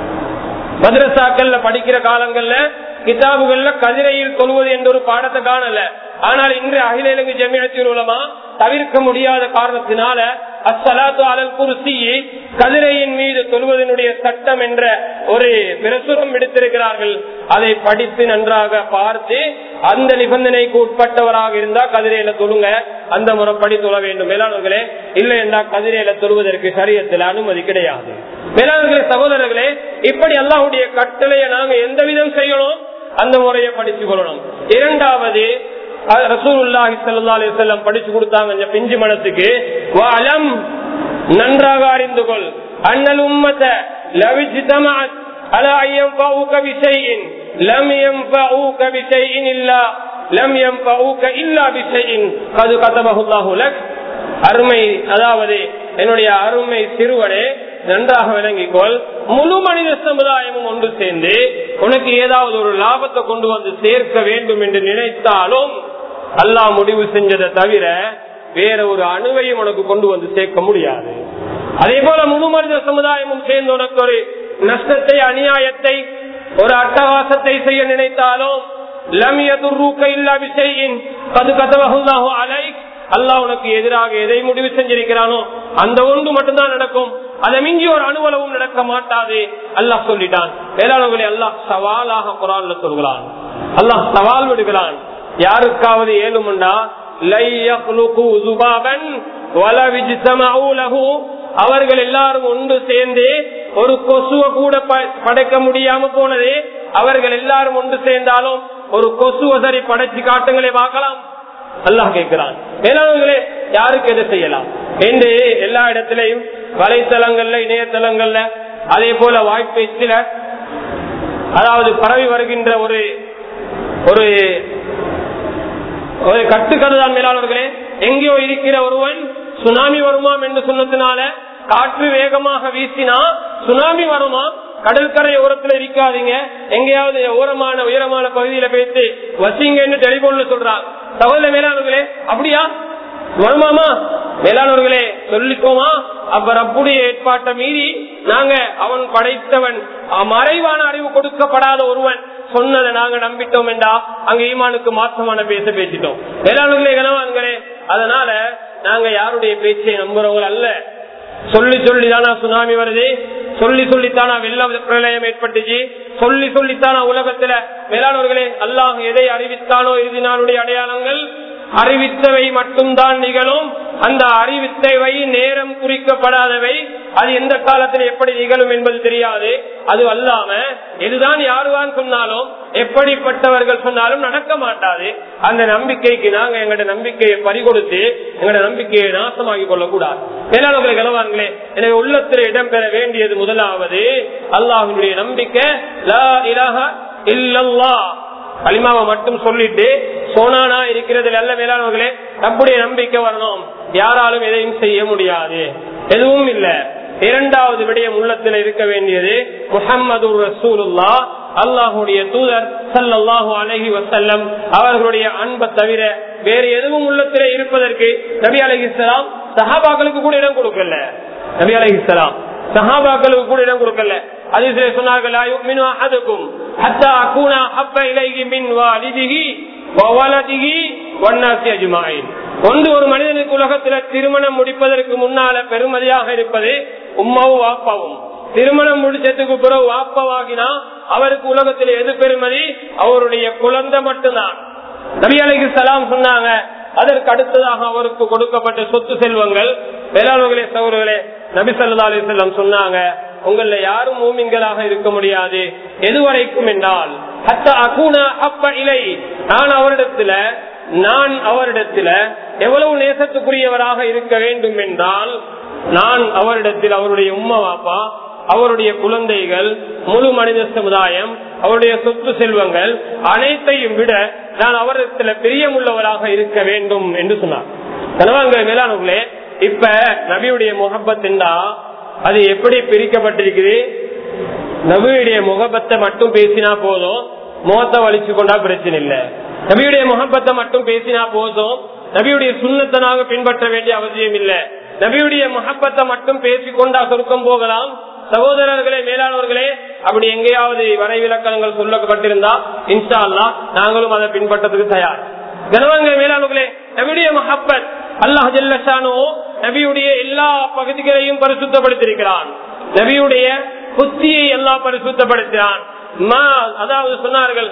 மதரசாக்கள்ல படிக்கிற காலங்கள்ல கிதாபுகள்ல கதிரையில் தொழுவது என்ற ஒரு பாடத்தை காணல ஆனால் இன்று அகில இலங்கை ஜமியத்தில் உலமா தவிர்க்க முடியாத காரணத்தினால அஸ்ஸலாத்து அலல் குருசி கதிரையின் மீது தொழுவதனுடைய சட்டம் என்ற ஒரு பிரசுரம் எடுத்திருக்கிறார்கள் அதை படித்து நன்றாக பார்த்து அந்த நிபந்தனைக்கு உட்பட்டவராக இருந்தா கதிரையில தொழுங்க அந்த முறைப்படி தொழ வேண்டும் மேலானவர்களே இல்லை என்றால் கதிரையில தொழுவதற்கு சரியத்தில் அனுமதி கிடையாது மேலானவர்களே சகோதரர்களே இப்படி அல்லாஹுடைய கட்டளையை நாங்க எந்த விதம் செய்யணும் அந்த முறையை படிச்சு கொள்ளணும் இரண்டாவது ரசூலுல்லாஹி ஸல்லல்லாஹு அலைஹி வஸல்லம் படிச்சு கொடுத்தாங்க இந்த பிஞ்சு மனசுக்கு வலம் நன்றாக அறிந்து கொள் அன்னல் உம்மத லவிஜ்தமஅத் அலா ஐயன்ஃபஉக பிஷைஇன் லம் யன்ஃபஉக பிஷைஇன் இல்லா லம் யன்ஃபஉக இல்லா பிஷைஇன் கது கதபஹு அல்லாஹு லக் அருமை அதாவது என்னுடைய அருமை சிறுவனே நன்றாக விளங்கிக்கொள் முழு மனித சமுதாயமும் ஒன்று சேர்ந்து உனக்கு ஏதாவது ஒரு லாபத்தை கொண்டு வந்து சேர்க்க வேண்டும் என்று நினைத்தாலும் அல்லாஹ் முடிவு செஞ்சதை தவிர வேற ஒரு அணுவையும் உனக்கு கொண்டு வந்து சேர்க்க முடியாது அதே போல முழு மனித சமுதாயமும் சேர்ந்து உனக்கு ஒரு நஷ்டத்தை அநியாயத்தை ஒரு அட்டகாசத்தை செய்ய நினைத்தாலும் லமியதுர்ரூக்க இல்லா விஷயின் கது கதவகுல்லாஹு அலைக் அல்லாஹ் உனக்கு எதிராக எதை முடிவு செஞ்சிருக்கிறானோ அந்த ஒன்று மட்டும்தான் நடக்கும் அதை மிஞ்சி ஒரு அணுவளவும் நடக்க மாட்டாது அல்லாஹ் சொல்லிட்டான் வேளாண்களை அல்லாஹ் சவாலாக குரான்ல சொல்கிறான் அல்லாஹ் சவால் விடுகிறான் யாருக்காவது ஏழுமுண்டா அவர்கள் எல்லாரும் ஒன்று சேர்ந்து ஒரு கொசுவ கூட படைக்க முடியாம போனது அவர்கள் எல்லாரும் ஒன்று சேர்ந்தாலும் ஒரு கொசுவ சரி படைச்சு காட்டுங்களே பார்க்கலாம் அல்லாஹ் கேட்கிறான் மேலாளர்களே யாருக்கு எது செய்யலாம் என்று எல்லா இடத்திலையும் வலைத்தளங்கள்ல இணையதளங்கள்ல அதே போல வாய்ப்பேச்சில அதாவது பரவி வருகின்ற ஒரு ஒரு ஒரு கட்டுக்கடுதான் மேலாளர்களே எங்கேயோ இருக்கிற ஒருவன் சுனாமி வருமாம் என்று சொன்னதுனால காற்று வேகமாக வீசினா சுனாமி வருமா கடற்கரை ஓரத்துல இருக்காதீங்க எங்கேயாவது ஓரமான உயரமான பகுதியில பேசி வசிங்கன்னு டெலிபோன்ல சொல்றாங்க சகோதர மேலானவர்களே அப்படியா வருமாமா மேலானவர்களே சொல்லிக்கோமா அவர் அப்புடைய ஏற்பாட்டை மீறி நாங்க அவன் படைத்தவன் மறைவான அறிவு கொடுக்கப்படாத ஒருவன் சொன்னதை நாங்க நம்பிட்டோம் என்றா அங்க ஈமானுக்கு மாற்றமான பேச பேசிட்டோம் மேலானவர்களே கனவான்களே அதனால நாங்க யாருடைய பேச்சை நம்புறவங்க அல்ல சொல்லி சொல்லி தானா சுனாமி வருது சொல்லி சொல்லித்தானா வெள்ள பிரளயம் ஏற்பட்டுச்சு சொல்லி சொல்லித்தானா உலகத்துல மேலானவர்களே அல்லாஹ் எதை அறிவித்தானோ இறுதி நாளுடைய அடையாளங்கள் அறிவித்தவை மட்டும்தான் நிகழும் அந்த அறிவித்தவை நேரம் குறிக்கப்படாதவை அது எந்த காலத்தில் எப்படி நிகழும் என்பது தெரியாது அது அல்லாம எதுதான் யாருதான் சொன்னாலும் எப்படிப்பட்டவர்கள் சொன்னாலும் நடக்க மாட்டாது அந்த நம்பிக்கைக்கு நாங்க எங்களோட நம்பிக்கையை பறிகொடுத்து எங்களோட நம்பிக்கையை நாசமாக்கி கொள்ளக்கூடாது மேலாளர்களை கலவான்களே எனவே உள்ளத்தில் இடம்பெற வேண்டியது முதலாவது அல்லாஹினுடைய நம்பிக்கை லா இலாஹா இல்லல்லா களிமாவை மட்டும் சொல்லிட்டு சோனானா இருக்கிறது நல்ல மேலானவர்களே நம்முடைய நம்பிக்கை வரணும் யாராலும் எதையும் செய்ய முடியாது எதுவும் இல்ல இரண்டாவது விடயம் உள்ளத்தில் இருக்க வேண்டியது முகம்மது ரசூலுல்லா அல்லாஹுடைய தூதர் சல்லாஹு அலஹி வசல்லம் அவர்களுடைய அன்பை தவிர வேறு எதுவும் உள்ளத்திலே இருப்பதற்கு நபி அலஹிஸ்லாம் சஹாபாக்களுக்கு கூட இடம் கொடுக்கல நபி அலஹிஸ்லாம் சஹாபாக்களுக்கு கூட இடம் கொடுக்கல அதிசய சொன்னார்கள் ஒன்று ஒரு மனிதனுக்கு உலகத்துல திருமணம் முடிப்பதற்கு முன்னால பெருமதியாக இருப்பது உம்மாவும் வாப்பாவும் திருமணம் முடிச்சதுக்கு பிறகு வாப்பவாகினா அவருக்கு உலகத்தில் எது பெருமதி அவருடைய குழந்தை மட்டும்தான் நபி அலைக்கு சலாம் சொன்னாங்க அதற்கு அடுத்ததாக அவருக்கு கொடுக்கப்பட்ட சொத்து செல்வங்கள் வேளாண்களே சகோதரர்களே நபி சல்லா அலி செல்லம் சொன்னாங்க உங்கள யாரும் மூமின்களாக இருக்க முடியாது எதுவரைக்கும் என்றால் நான் அவரிடத்துல நான் அவரிடத்துல எவ்வளவு நேசத்துக்குரியவராக இருக்க வேண்டும் என்றால் நான் அவரிடத்தில் அவருடைய உம்மா வாப்பா அவருடைய குழந்தைகள் முழு மனித சமுதாயம் அவருடைய சொத்து செல்வங்கள் அனைத்தையும் விட நான் அவரிடத்துல பிரியமுள்ளவராக இருக்க வேண்டும் என்று சொன்னார் கனவாங்க மேலானவர்களே இப்ப நபியுடைய முகப்பத் என்றா அது எப்படி பிரிக்கப்பட்டிருக்குது நபியுடைய முகப்பத்தை மட்டும் பேசினா போதும் முகத்தை வலிச்சு கொண்டா பிரச்சனை இல்ல நபியுடைய முகப்பத்தை மட்டும் பேசினா போதும் நபியுடைய சுண்ணத்தனாக பின்பற்ற வேண்டிய அவசியம் இல்ல நபியுடைய முகப்பத்தை மட்டும் பேசிக்கொண்டா சொருக்கம் போகலாம் சகோதரர்களே மேலானவர்களே அப்படி எங்கேயாவது வரைவிலக்கணங்கள் சொல்லப்பட்டிருந்தா இன்ஷா அல்லா நாங்களும் அதை பின்பற்றதுக்கு தயார் கனவங்க மேலானவர்களே நபியுடைய மஹப்பத் அல்லாஹ் ஜல்லஷானோ நபியுடைய எல்லா பகுதிகளையும் பரிசுத்தப்படுத்தியிருக்கிறான் நபியுடைய புத்தியை எல்லாம் பரிசுத்தப்படுத்தினான் அதாவது சொன்னார்கள்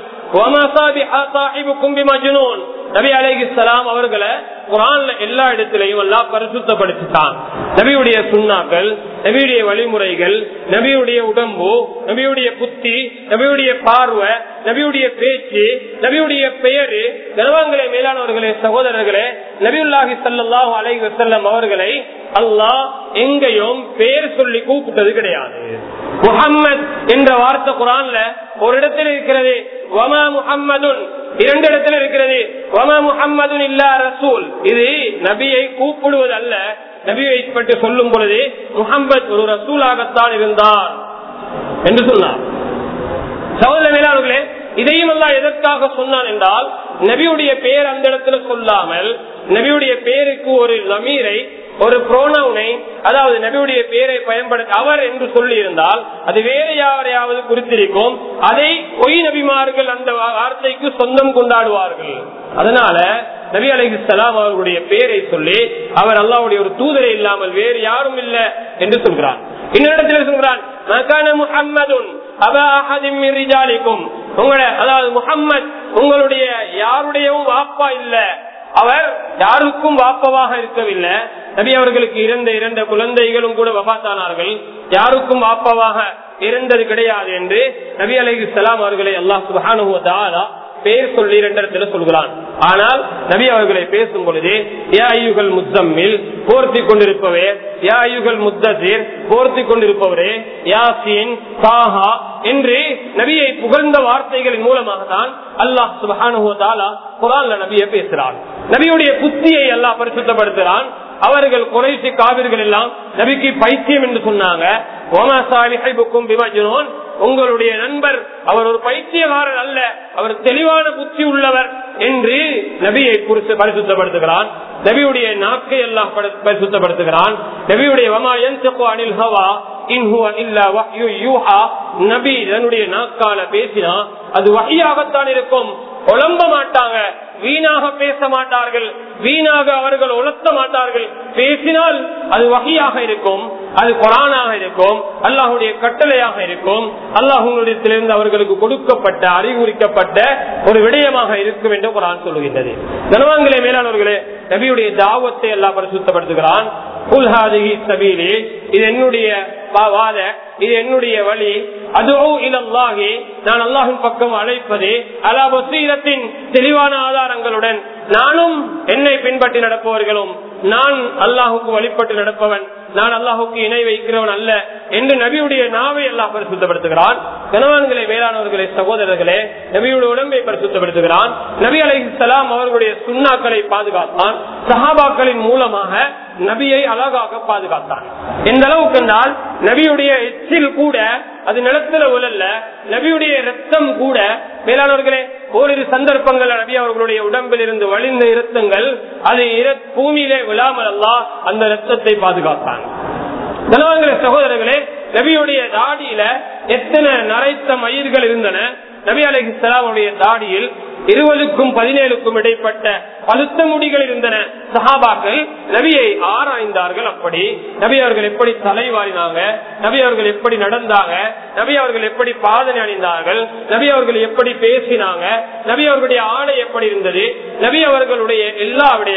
நபி அலைஹிஸ்லாம் அவர்களை குரான்ல எல்லா இடத்திலையும் எல்லாம் பரிசுத்தப்படுத்திட்டான் நபியுடைய சுண்ணாக்கள் நபியுடைய வழிமுறைகள் நபியுடைய உடம்பு நபியுடைய புத்தி நபியுடைய பார்வை நபியுடைய பேச்சு நபியுடைய பெயரு கனவான்களே மேலானவர்களே சகோதரர்களே நபியுல்லாஹி சல்லாஹூ அலை வசல்லம் அவர்களை அல்லாஹ் எங்கேயும் பெயர் சொல்லி கூப்பிட்டது கிடையாது முகம்மது என்ற வார்த்தை குரான்ல ஒரு இடத்தில் இருக்கிறது வமா முகம்மதுன் இரண்டு இடத்துல இருக்கிறது வமா முகம்மதுன் இல்லா ரசூல் இது நபியை கூப்பிடுவது அல்ல நபியை பற்றி சொல்லும் பொழுது முகம்மது ஒரு ரசூலாகத்தான் இருந்தார் என்று சொன்னார் சகோதர மேலாளர்களே இதையும் எல்லாம் எதற்காக சொன்னான் என்றால் நபியுடைய பெயர் அந்த இடத்துல சொல்லாமல் நபியுடைய பெயருக்கு ஒரு லமீரை ஒரு புரோனவுனை அதாவது நபியுடைய பெயரை பயன்படுத்த அவர் என்று சொல்லி இருந்தால் அது வேற யாரையாவது குறித்திருக்கும் அதை பொய் நபிமார்கள் அந்த வார்த்தைக்கு சொந்தம் கொண்டாடுவார்கள் அதனால நபி அலைஹி சலாம் அவர்களுடைய பெயரை சொல்லி அவர் அல்லாவுடைய ஒரு தூதரை இல்லாமல் வேறு யாரும் இல்ல என்று சொல்கிறார் இன்னிடத்தில் சொல்கிறான் முஹம்மதுன் உங்களோட அதாவது முகம்மது உங்களுடைய யாருடையவும் வாப்பா இல்ல அவர் யாருக்கும் வாப்பவாக இருக்கவில்லை நபி அவர்களுக்கு இருந்த இரண்ட குழந்தைகளும் கூட வபாத்தானார்கள் யாருக்கும் வாப்பவாக இருந்தது கிடையாது என்று நபி அலைஹி சலாம் அவர்களை அல்லாஹ் சுபானுவதாலா பேர் சொல்லி இரண்டிடத்துல சொல்கிறான் ஆனால் நபி அவர்களை பேசும் பொழுது யா ஐயுகள் முத்தம்மில் போர்த்தி கொண்டிருப்பவே யா ஐயுகள் முத்தசீர் போர்த்தி கொண்டிருப்பவரே யாசின் சாஹா என்று நபியை புகழ்ந்த வார்த்தைகளின் மூலமாக தான் அல்லாஹ் சுபானுவதாலா குரான்ல நபியை பேசுறான் நபியுடைய புத்தியை எல்லாம் பரிசுத்தப்படுத்துறான் அவர்கள் குறைசி காவிர்கள் எல்லாம் நபிக்கு பைத்தியம் என்று சொன்னாங்க உங்களுடைய நண்பர் அவர் ஒரு பைத்தியகாரர் அல்ல அவர் தெளிவான புத்தி உள்ளவர் என்று நபியை குறித்து பரிசுத்தப்படுத்துகிறான் நபியுடைய நாக்கை எல்லாம் பரிசுத்தப்படுத்துகிறான் நபியுடைய அனில் ஹவா நபி தன்னுடைய நாக்கால பேசினா அது வகையாகத்தான் இருக்கும் குழம்ப மாட்டாங்க வீணாக பேச மாட்டார்கள் வீணாக அவர்கள் உணர்த்த மாட்டார்கள் பேசினால் அது வகையாக இருக்கும் அது குரானாக இருக்கும் அல்லாஹுடைய கட்டளையாக இருக்கும் அல்லாஹுங்களிடத்திலிருந்து அவர்களுக்கு கொடுக்கப்பட்ட அறிவுரிக்கப்பட்ட ஒரு விடயமாக இருக்கும் என்று குரான் சொல்லுகின்றது கனவாங்களே மேலானவர்களே நபியுடைய தாவத்தை எல்லாம் பரிசுத்தப்படுத்துகிறான் இது என்னுடைய வாத இது என்னுடைய வழி அதுவோ இலல்லாகி நான் அல்லாஹின் பக்கம் அழைப்பது அலா வசீரத்தின் தெளிவான ஆதாரங்களுடன் நானும் என்னை பின்பற்றி நடப்பவர்களும் நான் அல்லாஹுக்கு வழிபட்டு நடப்பவன் நான் அல்லாஹுக்கு இணை வைக்கிறவன் அல்ல என்று நபியுடைய நாவை எல்லாம் பரிசுத்தப்படுத்துகிறான் கணவான்களை வேளாணவர்களே சகோதரர்களே நபியுடைய உடம்பை பரிசுத்தப்படுத்துகிறான் நபி அலை சலாம் அவர்களுடைய சுண்ணாக்களை பாதுகாத்தான் சஹாபாக்களின் மூலமாக நபியை அழகாக பாதுகாத்தான் எந்த அளவுக்கு என்றால் நபியுடைய எச்சில் கூட அது நிலத்துல உழல்ல நபியுடைய ரத்தம் கூட மேலானவர்களே ஓரிரு சந்தர்ப்பங்கள் நபி அவர்களுடைய உடம்பில் இருந்து வழிந்த இரத்தங்கள் அது பூமியிலே விழாமல் அல்லா அந்த ரத்தத்தை பாதுகாத்தான் கனவான்களே சகோதரர்களே நபியுடைய தாடியில எத்தனை நரைத்த மயிர்கள் இருந்தன நபி அலி சலாமுடைய தாடியில் இருபதுக்கும் பதினேழுக்கும் இடைப்பட்ட பழுத்த முடிகள் இருந்தன சஹாபாக்கள் நபியை ஆராய்ந்தார்கள் அப்படி நபி அவர்கள் எப்படி தலைவாரினாங்க நபி அவர்கள் எப்படி நடந்தாங்க நபி அவர்கள் எப்படி பாதனை அணிந்தார்கள் நபி அவர்கள் எப்படி பேசினாங்க நபி அவர்களுடைய ஆடை எப்படி இருந்தது நபி அவர்களுடைய எல்லா விடயமும்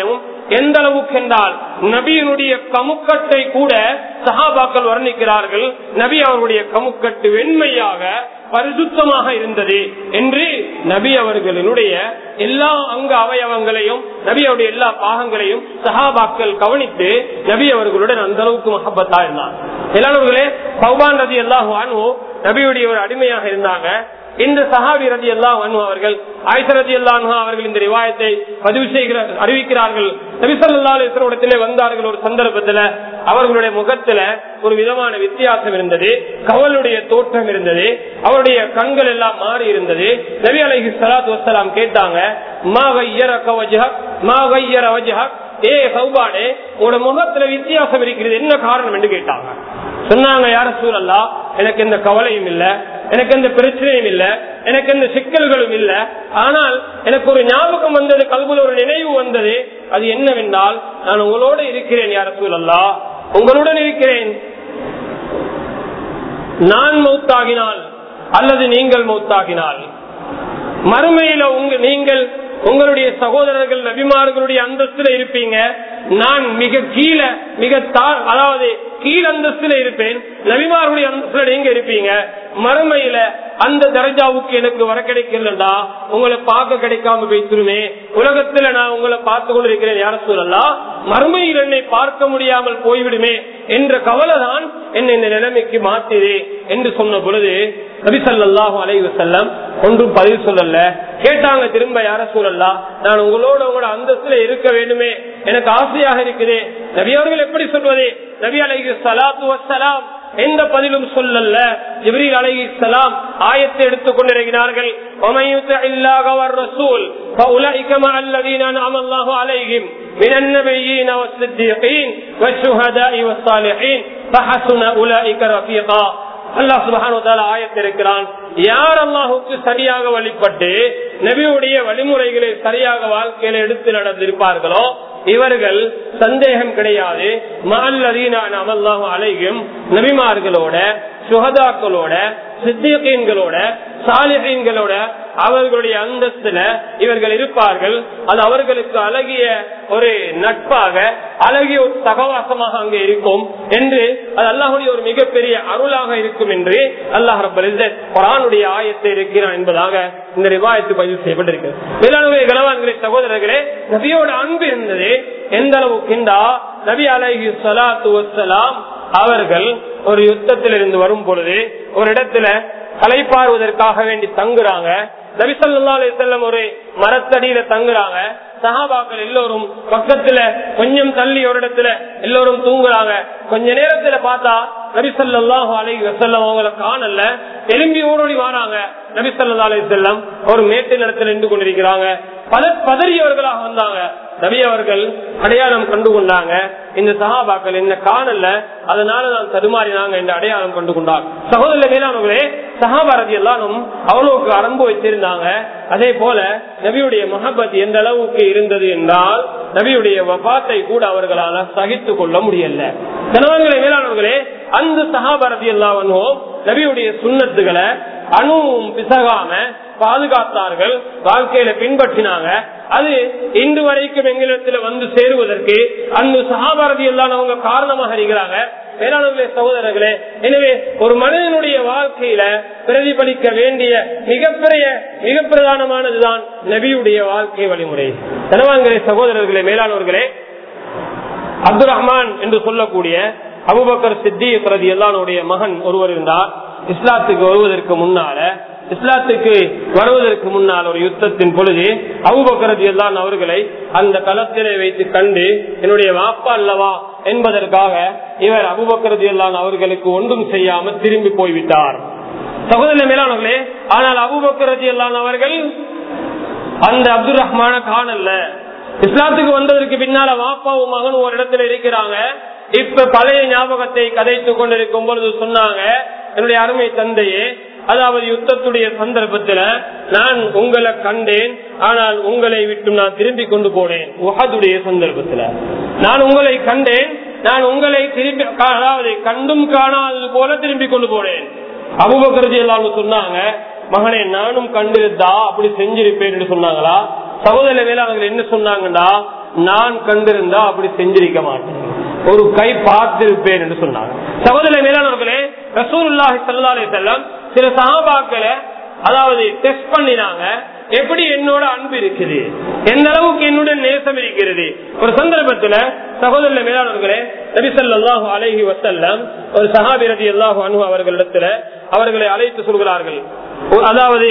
எந்த அளவுக்கு என்றால் நபியினுடைய கமுக்கட்டை கூட சஹாபாக்கள் வர்ணிக்கிறார்கள் நபி அவர்களுடைய கமுக்கட்டு வெண்மையாக பரிசுத்தமாக இருந்தது என்று நபி அவர்களினுடைய எல்லா அங்க அவயவங்களையும் நபி அவருடைய எல்லா பாகங்களையும் சஹாபாக்கள் கவனித்து நபி அவர்களுடன் அந்த அளவுக்கு மகப்பத்தா இருந்தார் எல்லாருங்களே சௌபான் ரதி எல்லாஹ் நபியுடைய ஒரு அடிமையாக இருந்தாங்க இந்த சஹாபி ரதி எல்லாம் அவர்கள் ஆயிஷா ரதி அல்லாஹ் அவர்கள் இந்த ரிவாயத்தை பதிவு செய்கிறார் அறிவிக்கிறார்கள் நபிசல்லாத்திலே வந்தார்கள் ஒரு சந்தர்ப்பத்துல அவர்களுடைய முகத்துல ஒரு விதமான வித்தியாசம் இருந்தது கவலுடைய தோற்றம் இருந்தது அவருடைய கண்கள் எல்லாம் மாறி இருந்தது நபி அலைஹி சலாத்து வசலாம் கேட்டாங்க மா வையர கவஜஹக் மா வையர வஜஹக் ஏ சௌபானே உங்களோட முகத்துல வித்தியாசம் இருக்கிறது என்ன காரணம் என்று கேட்டாங்க சொன்னாங்க யார சூழல்லா எனக்கு எந்த கவலையும் இல்ல எனக்கு எந்த பிரச்சனையும் இல்ல எனக்கு எந்த சிக்கல்களும் இல்ல ஆனால் எனக்கு ஒரு ஞாபகம் வந்தது கல்வியில் ஒரு நினைவு வந்தது அது என்னவென்றால் நான் உங்களோட இருக்கிறேன் யார சூழல்லா உங்களுடன் இருக்கிறேன் நான் மௌத்தாகினால் அல்லது நீங்கள் மௌத்தாகினால் மறுமையில உங்க நீங்கள் உங்களுடைய சகோதரர்கள் நபிமார்களுடைய அந்தஸ்துல இருப்பீங்க நான் மிக கீழே மிக அதாவது கீழ் அந்தஸ்துல இருப்பேன் நபிமார்களுடைய அந்தஸ்துல நீங்க இருப்பீங்க மறுமையில அந்த தரஜாவுக்கு எனக்கு வர கிடைக்கலடா உங்களை பார்க்க கிடைக்காம வைத்துருமே உலகத்துல நான் உங்களை பார்த்து கொண்டு இருக்கிறேன் யார சொல்லலாம் மறுமையில் என்னை பார்க்க முடியாமல் போய்விடுமே என்ற கவலை தான் என்னை இந்த நிலைமைக்கு மாத்திரே என்று சொன்ன பொழுது நபிசல்லாஹு அலைவு செல்லம் ஒன்றும் பதில் சொல்லல கேட்டாங்க திரும்ப யார சூழல்லாம் நான் உங்களோட உங்களோட அந்தஸ்துல இருக்க வேண்டுமே எனக்கு ஆசையாக இருக்குது நபி அவர்கள் எப்படி சொல்வது நபி அலைஹி சலாத்து வசலாம் எந்த பதிலும் சொல்லல ஜிப்ரீல் அலைஹி சலாம் ஆயத்தை எடுத்துக் கொண்டிருக்கிறார்கள் فأولئك مع الذين أنعم الله عليهم من النبيين والصديقين والشهداء والصالحين فحسن أولئك رفيقا அல்லாஹ் சுபஹான ஆயத்தில் இருக்கிறான் யார் அல்லாஹுக்கு சரியாக வழிபட்டு நபியுடைய வழிமுறைகளை சரியாக வாழ்க்கையில எடுத்து நடந்திருப்பார்களோ இவர்கள் சந்தேகம் கிடையாது மல்லதீனான அமல்லாஹும் அலைகும் நபிமார்களோட சுகதாக்களோட சித்தியகீன்களோட சாலிகீன்களோட அவர்களுடைய அந்தஸ்துல இவர்கள் இருப்பார்கள் அது அவர்களுக்கு அழகிய ஒரு நட்பாக அழகிய ஒரு சகவாசமாக அங்கே இருக்கும் என்று அது அல்லாஹுடைய ஒரு மிகப்பெரிய அருளாக இருக்கும் என்று அல்லாஹ் குரானுடைய ஆயத்தை இருக்கிறான் என்பதாக இந்த ரிவாயத்து பதிவு செய்யப்பட்டிருக்கிறது வேளாண்மை கலவான்களே சகோதரர்களே நபியோட அன்பு இருந்தது எந்த அளவுக்கு நபி அலஹி சலாத்து வசலாம் அவர்கள் ஒரு யுத்தத்தில் இருந்து வரும் பொழுது ஒரு இடத்துல கலைப்பாறுவதற்காக வேண்டி தங்குறாங்க நபிசல்லா செல்லம் ஒரு மரத்தடியில தங்குறாங்க சஹாபாக்கள் எல்லோரும் பக்கத்துல கொஞ்சம் தள்ளி ஒரு இடத்துல எல்லோரும் தூங்குறாங்க கொஞ்ச நேரத்துல பார்த்தா நபிசல்லாஹு அலை வசல்லம் அவங்கள காணல எலும்பி ஓடோடி வராங்க நபிசல்லா அலை செல்லம் ஒரு மேட்டு நிலத்தில் நின்று கொண்டிருக்கிறாங்க பல பதறியவர்களாக வந்தாங்க நபி அவர்கள் அடையாளம் கண்டு கொண்டாங்க இந்த சகாபாக்கள் என்ன காணல அதனால நான் தடுமாறினாங்க இந்த அடையாளம் கண்டு கொண்டாங்க சகோதர மேலானவர்களே சகாபாரதி எல்லாரும் அவ்வளவுக்கு அன்பு வச்சிருந்தாங்க அதே போல நபியுடைய மகபத் எந்த அளவுக்கு இருந்தது என்றால் நபியுடைய வபாத்தை கூட அவர்களால் சகித்துக் கொள்ள முடியல கணவன்களை மேலானவர்களே அந்த சகாபாரதி எல்லாம் நபியுடைய சுண்ணத்துகளை அணுவும் பிசகாம பாதுகாத்தார்கள் வாழ்க்கையில பின்பற்றினாங்க அது இன்று வரைக்கும் எங்களிடத்துல வந்து சேருவதற்கு அந்த சகாபாரதி எல்லாம் அவங்க காரணமாக இருக்கிறாங்க வேளாண்மை சகோதரர்களே எனவே ஒரு மனிதனுடைய வாழ்க்கையில பிரதிபலிக்க வேண்டிய மிகப்பெரிய மிக பிரதானமானதுதான் நபியுடைய வாழ்க்கை வழிமுறை கனவான்களே சகோதரர்களே மேலானவர்களே அப்துல் ரஹ்மான் என்று சொல்லக்கூடிய அபுபக்கர் சித்தி பிரதி எல்லாருடைய மகன் ஒருவர் இருந்தார் இஸ்லாத்துக்கு வருவதற்கு முன்னால இஸ்லாத்துக்கு வருவதற்கு முன்னால் ஒரு யுத்தத்தின் பொழுது அவுபக்கரது எல்லாம் அவர்களை அந்த களத்திலே வைத்து கண்டு என்னுடைய வாப்பா அல்லவா என்பதற்காக இவர் அபுபக்கரது எல்லாம் அவர்களுக்கு ஒன்றும் செய்யாமல் திரும்பி போய்விட்டார் சகோதர மேலானவர்களே ஆனால் அபுபக்கரது எல்லாம் அவர்கள் அந்த அப்துல் ரஹ்மான காணல்ல இஸ்லாத்துக்கு வந்ததற்கு பின்னால வாப்பாவும் மகன் ஒரு இடத்துல இருக்கிறாங்க இப்ப பழைய ஞாபகத்தை கதைத்துக் கொண்டிருக்கும் பொழுது சொன்னாங்க என்னுடைய அருமை தந்தையே அதாவது யுத்தத்துடைய சந்தர்ப்பத்துல நான் உங்களை கண்டேன் ஆனால் உங்களை விட்டு நான் திரும்பி கொண்டு போனேன் உஹதுடைய சந்தர்ப்பத்துல நான் உங்களை கண்டேன் நான் உங்களை திரும்பி அதாவது கண்டும் காணாதது போல திரும்பி கொண்டு போனேன் அபுபக்கரதி எல்லாம் சொன்னாங்க மகனே நானும் கண்டிருந்தா அப்படி செஞ்சிருப்பேன் சொன்னாங்களா சகோதர வேளாளர்கள் என்ன சொன்னாங்கன்னா நான் கண்டிருந்தா அப்படி செஞ்சிருக்க மாட்டேன் ஒரு கை பார்த்திருப்பேன் என்று சொன்னாங்க சகோதர மேலானவர்களே ரசூலுல்லாஹி ஸல்லல்லாஹு அலைஹி வஸல்லம் சில சஹாபாக்களை அதாவது டெஸ்ட் பண்ணினாங்க எப்படி என்னோட அன்பு இருக்குது எந்த அளவுக்கு என்னுடன் நேசம் இருக்கிறது ஒரு சந்தர்ப்பத்துல சகோதர மேலாளர்களே நபி ஸல்லல்லாஹு அலைஹி வஸல்லம் ஒரு சஹாபி ரலியல்லாஹு அன்ஹு அவர்களிடத்துல அவர்களை அழைத்து சொல்கிறார்கள் ஒரு- அதாவது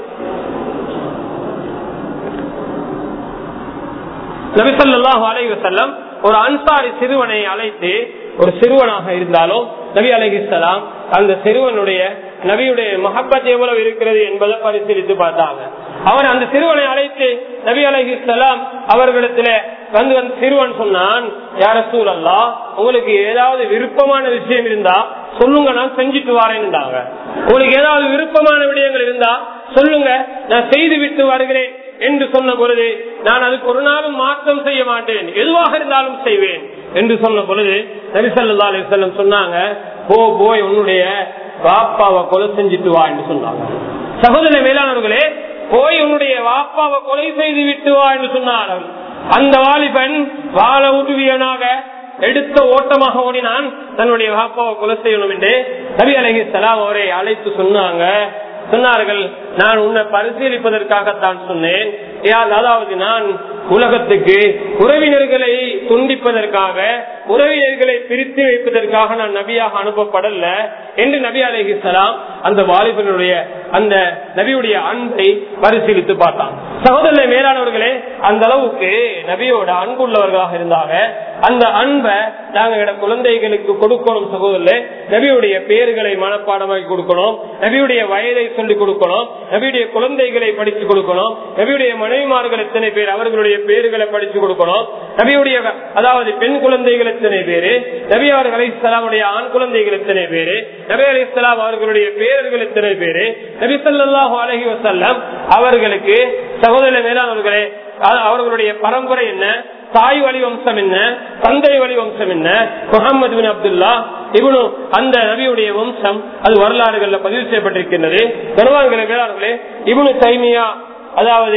நபிசல்லாஹு அலைஹி வஸல்லம் ஒரு அன்சாரி சிறுவனை அழைத்து ஒரு சிறுவனாக இருந்தாலும் நபி அலைஹிஸ்ஸலாம் அந்த சிறுவனுடைய நபியுடைய மஹப்பத் எவ்வளவு இருக்கிறது என்பதை பரிசீலித்து பார்த்தாங்க அவர் அந்த சிறுவனை அழைத்து நபி அலைஹிஸ்ஸலாம் அவர்களிடத்துல வந்து வந்து சிறுவன் சொன்னான் யார சூழல்லா உங்களுக்கு ஏதாவது விருப்பமான விஷயம் இருந்தா சொல்லுங்க நான் செஞ்சுட்டு வரேன்னுட்டாங்க உங்களுக்கு ஏதாவது விருப்பமான விடயங்கள் இருந்தா சொல்லுங்க நான் செய்து விட்டு வருகிறேன் என்று சொன்ன பொழுது நான் அதுக்கு ஒரு நாளும் மாற்றம் செய்ய மாட்டேன் எதுவாக இருந்தாலும் செய்வேன் என்று சொன்ன பொழுது நபிசல்லா அலிசல்லம் சொன்னாங்க போ போய் உன்னுடைய வாப்பாவை கொலை செஞ்சுட்டு வா என்று சொன்னாங்க சகோதர மேலானவர்களே போய் உன்னுடைய வாப்பாவை கொலை செய்து விட்டு வா என்று சொன்னார்கள் அந்த வாலிபன் வாழ உருவியனாக எடுத்த ஓட்டமாக ஓடினான் தன்னுடைய வாப்பாவை கொலை செய்யணும் என்று நபி அலஹி சலாம் அவரை அழைத்து சொன்னாங்க சொன்னார்கள் நான் உன்னை பரிசீலிப்பதற்காகத்தான் சொன்னேன் யா- அதாவது நான் உலகத்துக்கு உறவினர்களை துண்டிப்பதற்காக உறவினர்களை பிரித்து வைப்பதற்காக நான் நபியாக அனுப்பப்படல என்று நபி அலைஹிஸ்ஸலாம் அந்த வாலிபனுடைய அந்த நபியுடைய அன்பை பரிசீலித்து பார்த்தான் சகோதர மேலானவர்களே அந்த அளவுக்கு நபியோட அன்புள்ளவர்களாக இருந்தாங்க அந்த அன்பை நாங்க எங்க குழந்தைகளுக்கு கொடுக்கணும் சகோதரர்களே நபியுடைய பேர்களை மனப்பாடமாக்கி கொடுக்கணும் நபியுடைய வயதை சொல்லிக் கொடுக்கணும் நபியுடைய குழந்தைகளை படித்து கொடுக்கணும் நபியுடைய மனைவிமார்கள் எத்தனை பேர் அவர்களுடைய பேர்களை படித்து கொடுக்கணும் நபியுடைய அதாவது பெண் குழந்தைகள் எத்தனை பேரு நபி அவர்கள் அலிஸ்லாமுடைய ஆண் குழந்தைகள் எத்தனை பேரு நபி அலி இஸ்லாம் அவர்களுடைய பேரர்கள் எத்தனை பேரு நபி ஸல்லல்லாஹு அலைஹி வஸல்லம் அவர்களுக்கு சகோதர மேலானவர்களே அ- அவர்களுடைய பரம்பரை என்ன தாய் வழி வம்சம் என்ன தந்தை வழி வம்சம் என்ன முகமது பின் அப்துல்லா இவனு அந்த நபியுடைய வம்சம் அது வரலாறுகள்ல பதிவு செய்யப்பட்டிருக்கின்றது கருவான்களே வேளாண்களே இவனு தைமியா அதாவது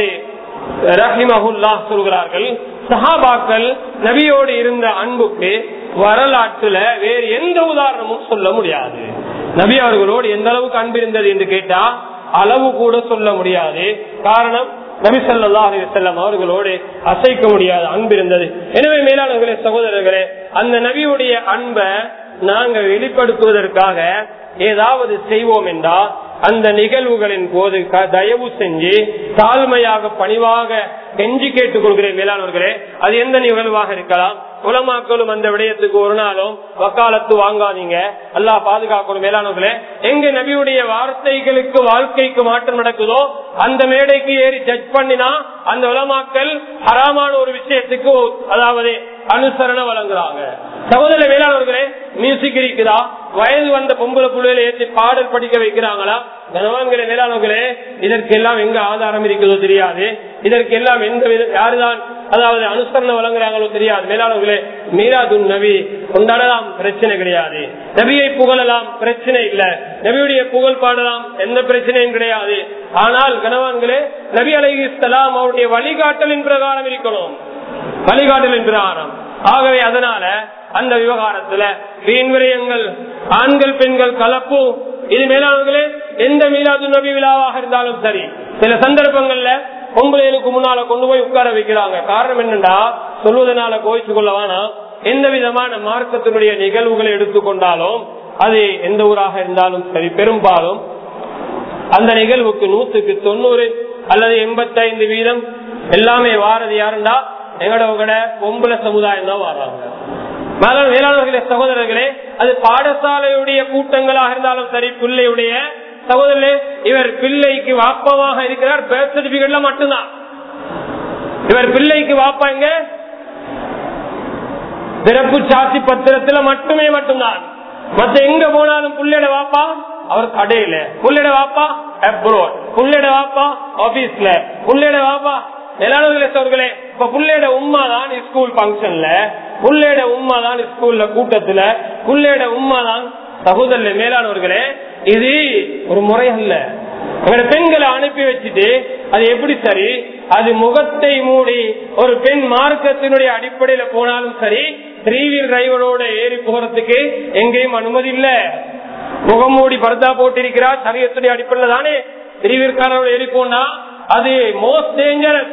ரஹிமஹுல்லா சொல்கிறார்கள் சஹாபாக்கள் நபியோடு இருந்த அன்புக்கு வரலாற்றுல வேறு எந்த உதாரணமும் சொல்ல முடியாது நபி அவர்களோடு எந்த அளவுக்கு அன்பு இருந்தது என்று கேட்டா அளவு கூட சொல்ல முடியாது காரணம் நபி சொல்லா செல்லம் அவர்களோடு அசைக்க முடியாத அன்பு இருந்தது எனவே மேலானவர்களே சகோதரர்களே அந்த நபியுடைய அன்பை நாங்க வெளிப்படுத்துவதற்காக ஏதாவது செய்வோம் என்றால் அந்த நிகழ்வுகளின் போது க- தயவு செஞ்சு தாழ்மையாக பணிவாக கெஞ்சி கேட்டுக் கொள்கிறேன் மேலானவர்களே அது எந்த நிகழ்வாக இருக்கலாம் உலமாக்களும் அந்த விடயத்துக்கு ஒரு நாளும் வக்காலத்து வாங்காதீங்க அல்லாஹ் பாதுகாக்கணும் மேலானவர்களே எங்க நபியுடைய வார்த்தைகளுக்கு வாழ்க்கைக்கு மாற்றம் நடக்குதோ அந்த மேடைக்கு ஏறி ஜட்ஜ் பண்ணினா அந்த உலமாக்கள் ஹராமான ஒரு விஷயத்துக்கு அதாவது அனுசரணை வழங்குறாங்க சகோதர வேளாளர்களே மியூசிக் இருக்குதா வயது வந்த பொம்பளை புள்ளையில ஏற்றி பாடல் படிக்க வைக்கிறாங்களா கனவான்களே வேளாளர்களே இதற்கெல்லாம் எங்க ஆதாரம் இருக்குதோ தெரியாது இதற்கெல்லாம் எந்த வித- யாருதான் அதாவது அனுசரணை வழங்குறாங்களோ தெரியாது மேலாளர்களே மீராதுன் நபி கொண்டாடலாம் பிரச்சனை கிடையாது நபியை புகழலாம் பிரச்சனை இல்ல நபியுடைய புகழ் பாடலாம் எந்த பிரச்சனையும் கிடையாது ஆனால் கனவான்களே நபி அலைஹி இஸ்லாம் அவருடைய வழிகாட்டலின் பிரகாரம் இருக்கணும் வழிகாட்டலின் பிரகாரம் ஆகவே அதனால அந்த விவகாரத்துல வீண் விரயங்கள் ஆண்கள் பெண்கள் கலப்பு இது மேலானவர்களே எந்த மீலாது நபி விழாவாக இருந்தாலும் சரி சில சந்தர்ப்பங்கள்ல பொம்பளைகளுக்கு முன்னால கொண்டு போய் உட்கார வைக்கிறாங்க காரணம் என்னண்டா சொல்வதனால கோயிச்சு கொள்ளவானா எந்த விதமான மார்க்கத்தினுடைய நிகழ்வுகளை எடுத்துக்கொண்டாலும் அது எந்த ஊராக இருந்தாலும் சரி பெரும்பாலும் அந்த நிகழ்வுக்கு நூத்துக்கு தொண்ணூறு அல்லது எண்பத்தைந்து வீதம் எல்லாமே வாரது யாருண்டா எங்களோட பொம்பளை சமுதாயம் தான் வராங்க மேலும் வேளாண்களே சகோதரர்களே அது பாடசாலையுடைய கூட்டங்களாக இருந்தாலும் சரி பிள்ளையுடைய சகோதரர்களே இவர் பிள்ளைக்கு வாப்பமாக இருக்கிறார் பேர்த் சர்டிபிகேட்ல மட்டும்தான் இவர் பிள்ளைக்கு வாப்பாங்க பிறப்பு சாட்சி பத்திரத்துல மட்டுமே மட்டும்தான் மத்த எங்க போனாலும் புள்ளையோட வாப்பா அவர் கடையில புள்ளையோட வாப்பா அப்ரோட் புள்ளையோட வாப்பா ஆபீஸ்ல புள்ளையோட வாப்பா நிலானவர்களே இப்ப புள்ளையோட உமா தான் ஸ்கூல் பங்கன்ல புள்ளையோட உமா தான் ஸ்கூல்ல கூட்டத்துல புள்ளையோட உமா தான் சகோதர மேலானவர்களே இது ஒரு முறை அல்ல எங்களோட பெண்களை அனுப்பி வச்சுட்டு அது எப்படி சரி அது முகத்தை மூடி ஒரு பெண் மார்க்கத்தினுடைய அடிப்படையில போனாலும் சரி த்ரீ வீல் டிரைவரோட ஏறி போறதுக்கு எங்கேயும் அனுமதி இல்ல முகமூடி பர்தா போட்டிருக்கிறார் சரியத்துடைய அடிப்படையில தானே த்ரீ வீல்காரோட ஏறி போனா அது மோஸ்ட் டேஞ்சரஸ்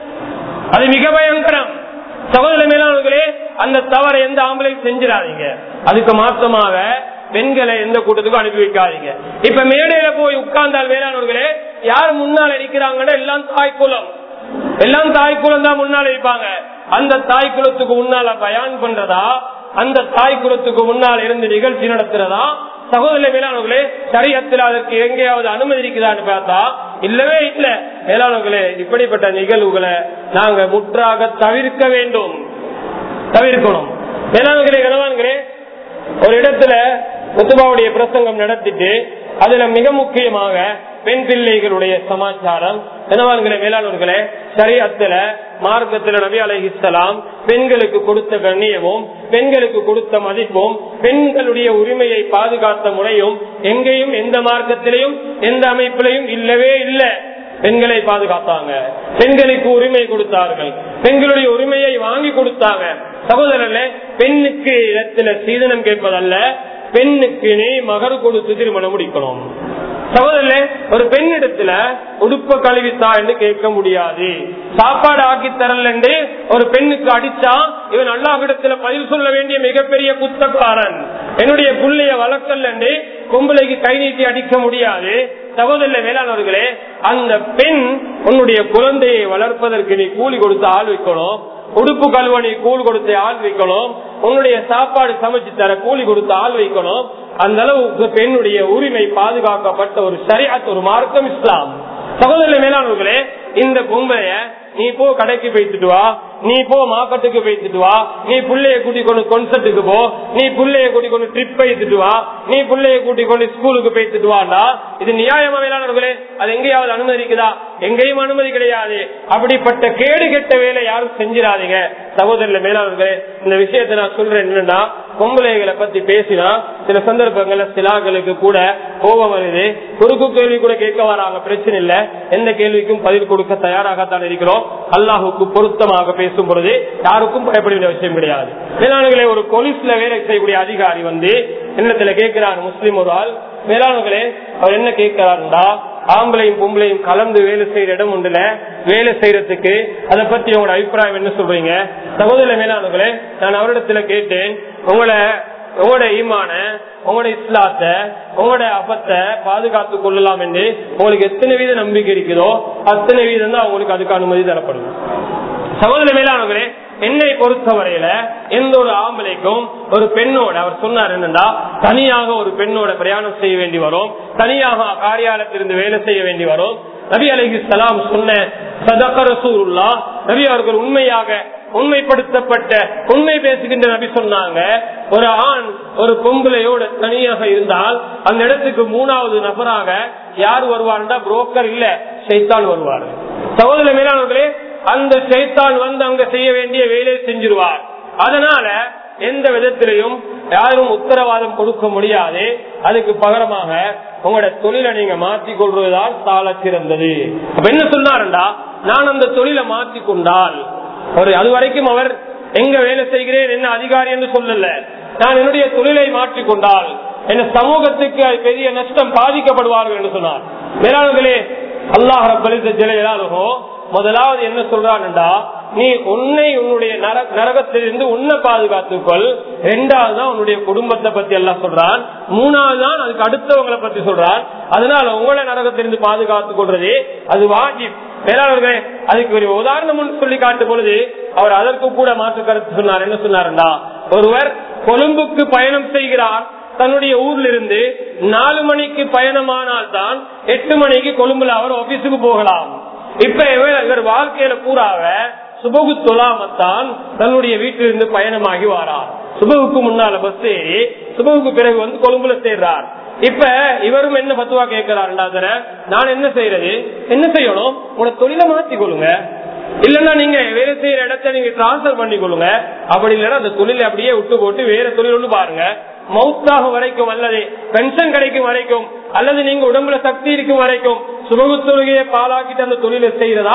அது மிக பயங்கரம் சகோதர மேலாளர்களே அந்த தவறை எந்த ஆம்பளையும் செஞ்சிடாதீங்க அதுக்கு மாற்றமாக பெண்களை எந்த கூட்டத்துக்கும் அனுப்பி வைக்காதீங்க இப்ப மேடையில போய் உட்கார்ந்தால் வேளாண்வர்களே யார் முன்னால் இருக்கிறாங்கன்னா எல்லாம் தாய்க்குலம் எல்லாம் தாய்க்குலம் தான் முன்னால் இருப்பாங்க அந்த தாய் குலத்துக்கு முன்னால பயான் பண்றதா அந்த தாய் குலத்துக்கு முன்னால் இருந்து நிகழ்ச்சி நடத்துறதா சகோதர மேலாளர்களே சரியத்தில் அதற்கு எங்கேயாவது அனுமதி இருக்குதான்னு பார்த்தா இல்லவே இல்ல மேலாளர்களே இப்படிப்பட்ட நிகழ்வுகளை நாங்க முற்றாக தவிர்க்க வேண்டும் தவிர்க்கணும் மேலாளர்களே கணவான்களே ஒரு இடத்துல முத்துபாவுடைய பிரசங்கம் நடத்திட்டு அதுல மிக முக்கியமாக பெண் பிள்ளைகளுடைய சமாச்சாரம் என்னவான்களே மேலாளர்களே சரியத்துல மார்க்கத்துல நபி அலைஹிஸ்லாம் பெண்களுக்கு கொடுத்த கண்ணியமும் பெண்களுக்கு கொடுத்த மதிப்பும் பெண்களுடைய உரிமையை பாதுகாத்த முறையும் எங்கேயும் எந்த மார்க்கத்திலையும் எந்த அமைப்பிலையும் இல்லவே இல்லை பெண்களை பாதுகாத்தாங்க பெண்களுக்கு உரிமை கொடுத்தார்கள் பெண்களுடைய உரிமையை வாங்கி கொடுத்தாங்க சகோதரர்ல பெண்ணுக்கு இடத்துல சீதனம் கேட்பதல்ல பெண்ணுக்கு நீ மகர் கொடுத்து திருமணம் முடிக்கணும் சகோதரர்ல ஒரு பெண்ணிடத்துல உடுப்ப கழுவித்தா என்று கேட்க முடியாது சாப்பாடு ஆக்கி தரல என்று ஒரு பெண்ணுக்கு அடிச்சா இவன் அல்லாஹிடத்துல பதில் சொல்ல வேண்டிய மிகப்பெரிய குத்தக்காரன் என்னுடைய புள்ளைய வளர்க்கல் என்று கும்பலைக்கு கை நீட்டி அடிக்க முடியாது சகோதர வேளாண்வர்களே அந்த பெண் உன்னுடைய குழந்தையை வளர்ப்பதற்கு நீ கூலி கொடுத்து ஆள் வைக்கணும் உடுப்பு கல்வனி கூலி கொடுத்து ஆள் வைக்கணும் உன்னுடைய சாப்பாடு சமைச்சு தர கூலி கொடுத்து ஆள் வைக்கணும் அந்த அளவுக்கு பெண்ணுடைய உரிமை பாதுகாக்கப்பட்ட ஒரு சரியாத்த ஒரு மார்க்கம் இஸ்லாம் சகோதர மேலானவர்களே இந்த பொம்பளைய நீ போ கடைக்கு போய்த்துட்டு வா நீ போ மார்க்கெட்டுக்கு போய்த்துட்டு வா நீ புள்ளைய கூட்டி கொண்டு கொன்சர்ட்டுக்கு போ நீ புள்ளைய கூட்டி கொண்டு ட்ரிப் போய்த்துட்டு வா நீ புள்ளைய கூட்டி கொண்டு ஸ்கூலுக்கு போய்த்துட்டு வாண்டா இது நியாயமா மேலானவர்களே அது எங்கேயாவது அனுமதிக்குதா எங்கேயும் அனுமதி கிடையாது அப்படிப்பட்ட கேடு கெட்ட வேலை யாரும் செஞ்சிடாதீங்க சகோதரர் மேலாளர்களே இந்த விஷயத்தை நான் சொல்றேன் என்னன்னா பொம்பளைகளை பத்தி பேசினா சில சந்தர்ப்பங்கள்ல சிலாக்களுக்கு கூட கோபம் வருது குறுக்கு கேள்வி கூட கேட்க வராங்க பிரச்சனை இல்ல எந்த கேள்விக்கும் பதில் கொடுக்க தயாராகத்தான் இருக்கிறோம் அல்லாஹுக்கு பொருத்தமாக பேசும் பொழுது யாருக்கும் பயப்பட வேண்டிய விஷயம் கிடையாது மேலாண்களே ஒரு போலீஸ்ல வேலை செய்யக்கூடிய அதிகாரி வந்து என்னத்துல கேட்கிறார் முஸ்லீம் ஒரு ஆள் மேலாண்களே அவர் என்ன கேட்கிறாருண்டா ஆம்பளையும் பொம்பளையும் கலந்து வேலை செய்யற இடம் உண்டுல வேலை செய்யறதுக்கு அதை பத்தி உங்களோட அபிப்பிராயம் என்ன சொல்றீங்க சகோதர மேலானவர்களே நான் அவரிடத்துல கேட்டேன் உங்களை உங்களோட ஈமான உங்களோட இஸ்லாத்தை உங்களோட அப்பத்தை பாதுகாத்துக் கொள்ளலாம் என்று உங்களுக்கு எத்தனை வீத நம்பிக்கை இருக்குதோ அத்தனை வீதம் தான் உங்களுக்கு அதுக்கு அனுமதி தரப்படும் சகோதர மேலானவர்களே என்னை பொறுத்தவரையில எந்த ஒரு ஆம்பளைக்கும் ஒரு பெண்ணோட அவர் சொன்னார் என்னன்னா தனியாக ஒரு பெண்ணோட பிரயாணம் செய்ய வேண்டி வரும் தனியாக காரியாலயத்திலிருந்து வேலை செய்ய வேண்டி வரும் நபி அலஹி சலாம் சொன்ன சதகரசூருல்லா நபி அவர்கள் உண்மையாக உண்மைப்படுத்தப்பட்ட உண்மை பேசுகின்ற நபி சொன்னாங்க ஒரு ஆண் ஒரு பொம்பளையோட தனியாக இருந்தால் அந்த இடத்துக்கு மூணாவது நபராக யார் வருவார்டா புரோக்கர் இல்ல சைத்தான் வருவார் சகோதர மேலானவர்களே அந்த சைத்தான் வந்து அங்க செய்ய வேண்டிய வேலையை செஞ்சிருவார் அதனால எந்த விதத்திலையும் யாரும் உத்தரவாதம் கொடுக்க முடியாது அதுக்கு பகரமாக உங்களோட தொழிலை நீங்க மாற்றிக் கொள்வதுதான் சால சிறந்தது அப்ப என்ன சொன்னாருண்டா நான் அந்த தொழிலை மாற்றி கொண்டால் ஒரு அது வரைக்கும் அவர் எங்க வேலை செய்கிறேன் என்ன அதிகாரி என்று சொல்லல நான் என்னுடைய தொழிலை மாற்றிக் கொண்டால் என்ன சமூகத்துக்கு அது பெரிய நஷ்டம் பாதிக்கப்படுவார்கள் என்று சொன்னார் மேலாளர்களே அல்லாஹ் ரப்பலித்த ஜெயலாலுகோ முதலாவது என்ன சொல்றான்டா நீ உன்னை உன்னுடைய நரகத்திலிருந்து உன்னை பாதுகாத்துக்கொள் ரெண்டாவது தான் உன்னுடைய குடும்பத்தை பத்தி எல்லாம் சொல்றான் மூணாவது தான் அதுக்கு அடுத்தவங்களை பத்தி சொல்றான் அதனால உங்களை நரகத்திலிருந்து பாதுகாத்துக் கொள்றது அது வாஜி மேலாளர்களே அதுக்கு ஒரு உதாரணம் சொல்லி காட்டும் பொழுது அவர் அதற்கு கூட மாற்று கருத்து சொன்னார் என்ன சொன்னாருண்டா ஒருவர் கொழும்புக்கு பயணம் செய்கிறார் தன்னுடைய ஊர்ல இருந்து நாலு மணிக்கு பயணமானால் தான் எட்டு மணிக்கு கொழும்புல அவர் ஆபீஸுக்கு போகலாம் இப்ப இவர் வாழ்க்கையில பூராவ சுபகு தொழாமத்தான் தன்னுடைய வீட்டிலிருந்து பயணமாகி வாரார் சுபகுக்கு முன்னால பஸ் ஏறி சுபகுக்கு பிறகு வந்து கொழும்புல சேர்றார் இப்ப இவரும் என்ன பத்துவா கேட்கிறாருண்டா நான் என்ன செய்யறது என்ன செய்யணும் உன தொழிலை மாத்தி கொள்ளுங்க இல்லன்னா நீங்க வேலை செய்யற இடத்த நீங்க டிரான்ஸ்பர் பண்ணி கொள்ளுங்க அப்படி இல்லைன்னா அந்த தொழிலை அப்படியே விட்டு போட்டு வேற தொழில் ஒன்று பாருங்க மவுத்தாக வரைக்கும் அல்லது பென்ஷன் கிடைக்கும் வரைக்கும் அல்லது நீங்க உடம்புல சக்தி இருக்கும் வரைக்கும் சுபகு தொழுகையை பாலாக்கிட்டு அந்த தொழிலை செய்யறதா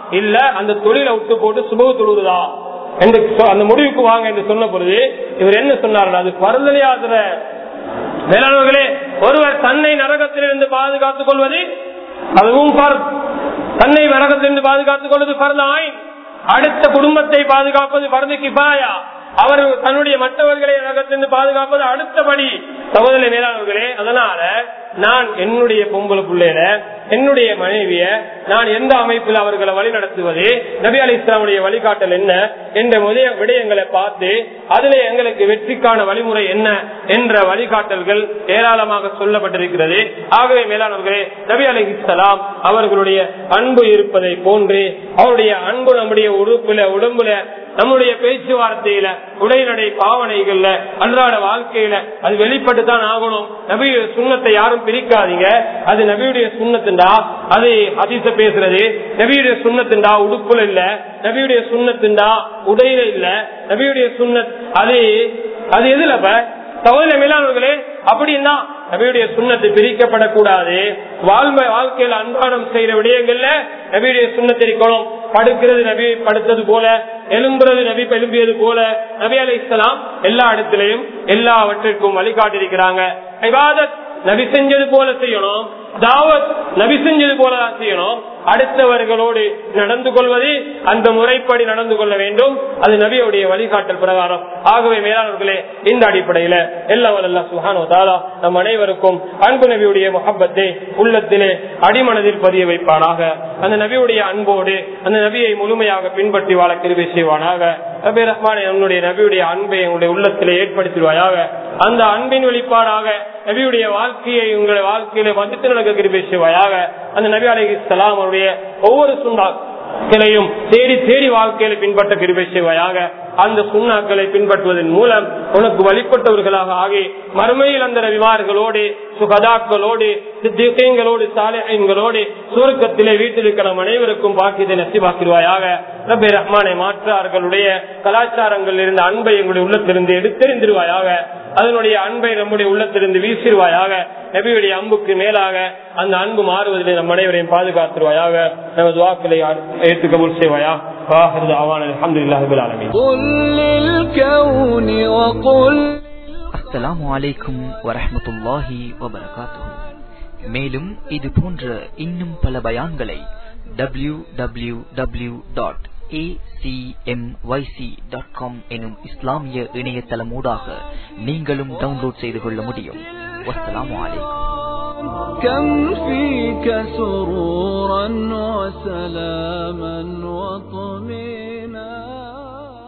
இல்ல அந்த தொழிலை விட்டு போட்டு சுப தொழுவுதா என்று சொ- அந்த முடிவுக்கு வாங்க என்று சொன்ன பொழுது இவர் என்ன சொன்னார் அது பருதலையாதுற மேலானவர்களே ஒருவர் தன்னை நரகத்திலிருந்து பாதுகாத்துக் கொள்வது அதுவும் பர் தன்னை நரகத்திலிருந்து பாதுகாத்துக் கொள்வது பரதாய் அடுத்த குடும்பத்தை பாதுகாப்பது பரது கிபாயா அவர் தன்னுடைய மற்றவர்களை நரகத்திலிருந்து பாதுகாப்பது அடுத்தபடி சகோதர மேலானவர்களே அதனால நான் என்னுடைய பொம்பளை பிள்ளையில என்னுடைய மனைவிய நான் எந்த அமைப்பில் அவர்களை வழி நடத்துவது நபி அலி இஸ்லாமுடைய வழிகாட்டல் என்ன என்ற முதய விடயங்களை பார்த்து அதிலே எங்களுக்கு வெற்றிக்கான வழிமுறை என்ன என்ற வழிகாட்டல்கள் ஏராளமாக சொல்லப்பட்டிருக்கிறது ஆகவே மேலானவர்களே நபி அலி இஸ்லாம் அவர்களுடைய அன்பு இருப்பதை போன்று அவருடைய அன்பு நம்முடைய உறுப்புல உடம்புல நம்முடைய பேச்சுவார்த்தையில உடைநடை பாவனைகள்ல அன்றாட வாழ்க்கையில அது வெளிப்பட்டு தான் ஆகணும் நபியுடைய சுண்ணத்தை யாரும் பிரிக்காதீங்க அது நபியுடைய சுண்ணத்துண்டா அது அதிச பேசுறது நபியுடைய சுண்ணத்துண்டா உடுப்புல இல்ல நபியுடைய சுண்ணத்துண்டா உடையில இல்ல நபியுடைய சுண்ணத் அது அது எதுல இப்ப சகோதர மேலானவர்களே அப்படின்னா நபியுடைய சுண்ணத்தை பிரிக்கப்படக்கூடாது வாழ்மை வாழ்க்கையில் அன்றாடம் செய்யற விடயங்கள்ல நபியுடைய சுண்ணத்தை இருக்கணும் படுக்கிறது நபி படுத்தது போல எலும்புறது நபி எலும்பியது போல நபி அலி இஸ்லாம் எல்லா இடத்திலையும் எல்லாவற்றிற்கும் வழிகாட்டிருக்கிறாங்க இபாதத் நபி செஞ்சது போல செய்யணும் தாவத் நபி செஞ்சது போல தான் செய்யணும் அடுத்தவர்களோடு நடந்து கொள்வது அந்த முறைப்படி நடந்து கொள்ள வேண்டும் அது நபியுடைய வழிகாட்டல் பிரகாரம் ஆகவே மேலாளர்களே இந்த அடிப்படையில எல்லா வல்ல சுஹானோ தாலா நம் அனைவருக்கும் அன்பு நபியுடைய முகப்பத்தை உள்ளத்திலே அடிமனதில் பதிய வைப்பானாக அந்த நபியுடைய அன்போடு அந்த நபியை முழுமையாக பின்பற்றி வாழ கிருபை செய்வானாக ரபி ரஹ்மான் என்னுடைய நபியுடைய அன்பை எங்களுடைய உள்ளத்திலே ஏற்படுத்திடுவாயாக அந்த அன்பின் வெளிப்பாடாக நபியுடைய வாழ்க்கையை உங்களுடைய வாழ்க்கையில வந்துட்டு நடக்க கிருபை செய்வாயாக அந்த நபி அலி இஸ்லாம் அவருடைய ஒவ்வொரு சுண்டாக்களையும் தேடி தேடி வாழ்க்கையில பின்பற்ற கிருபை செய்வாயாக அந்த சுண்ணாக்களை பின்பற்றுவதன் மூலம் உனக்கு வழிபட்டவர்களாக ஆகி மறுமையில் அந்த ரவிமார்களோடு சுகதாக்களோடு சித்திகளோடு சாலைகளோடு சுருக்கத்திலே வீட்டில் இருக்கிற நம் அனைவருக்கும் பாக்கியதை நசிவாக்கிடுவாயாக ரபே ரஹ்மானை மாற்றார்களுடைய கலாச்சாரங்களில் இருந்த அன்பை எங்களுடைய உள்ளத்திலிருந்து எடுத்தெறிந்திருவாயாக அதனுடைய அன்பை நம்முடைய உள்ளத்திலிருந்து வீசிடுவாயாக நபியுடைய அம்புக்கு மேலாக அந்த அன்பு மாறுவதிலே நம் அனைவரையும் பாதுகாத்துருவாயாக நமது வாக்களை ஏற்று கபூல் செய்வாயா واخر دعوانا الحمد لله رب العالمين قل للكون وقل அஸ்ஸலாமு அலைக்கும் வரஹ்மத்துல்லாஹி வபரகாத்துஹு மேலும் இது போன்ற இன்னும் பல பயான்களை டபிள்யூ டபிள்யூ டபிள்யூ டாட் எனும் இஸ்லாமிய இணையதளமூடாக நீங்களும் டவுன்லோட் செய்து கொள்ள முடியும் வஸ்ஸலாமு அலைக்கும் كم فيك سرورا وسلاما وطمئنا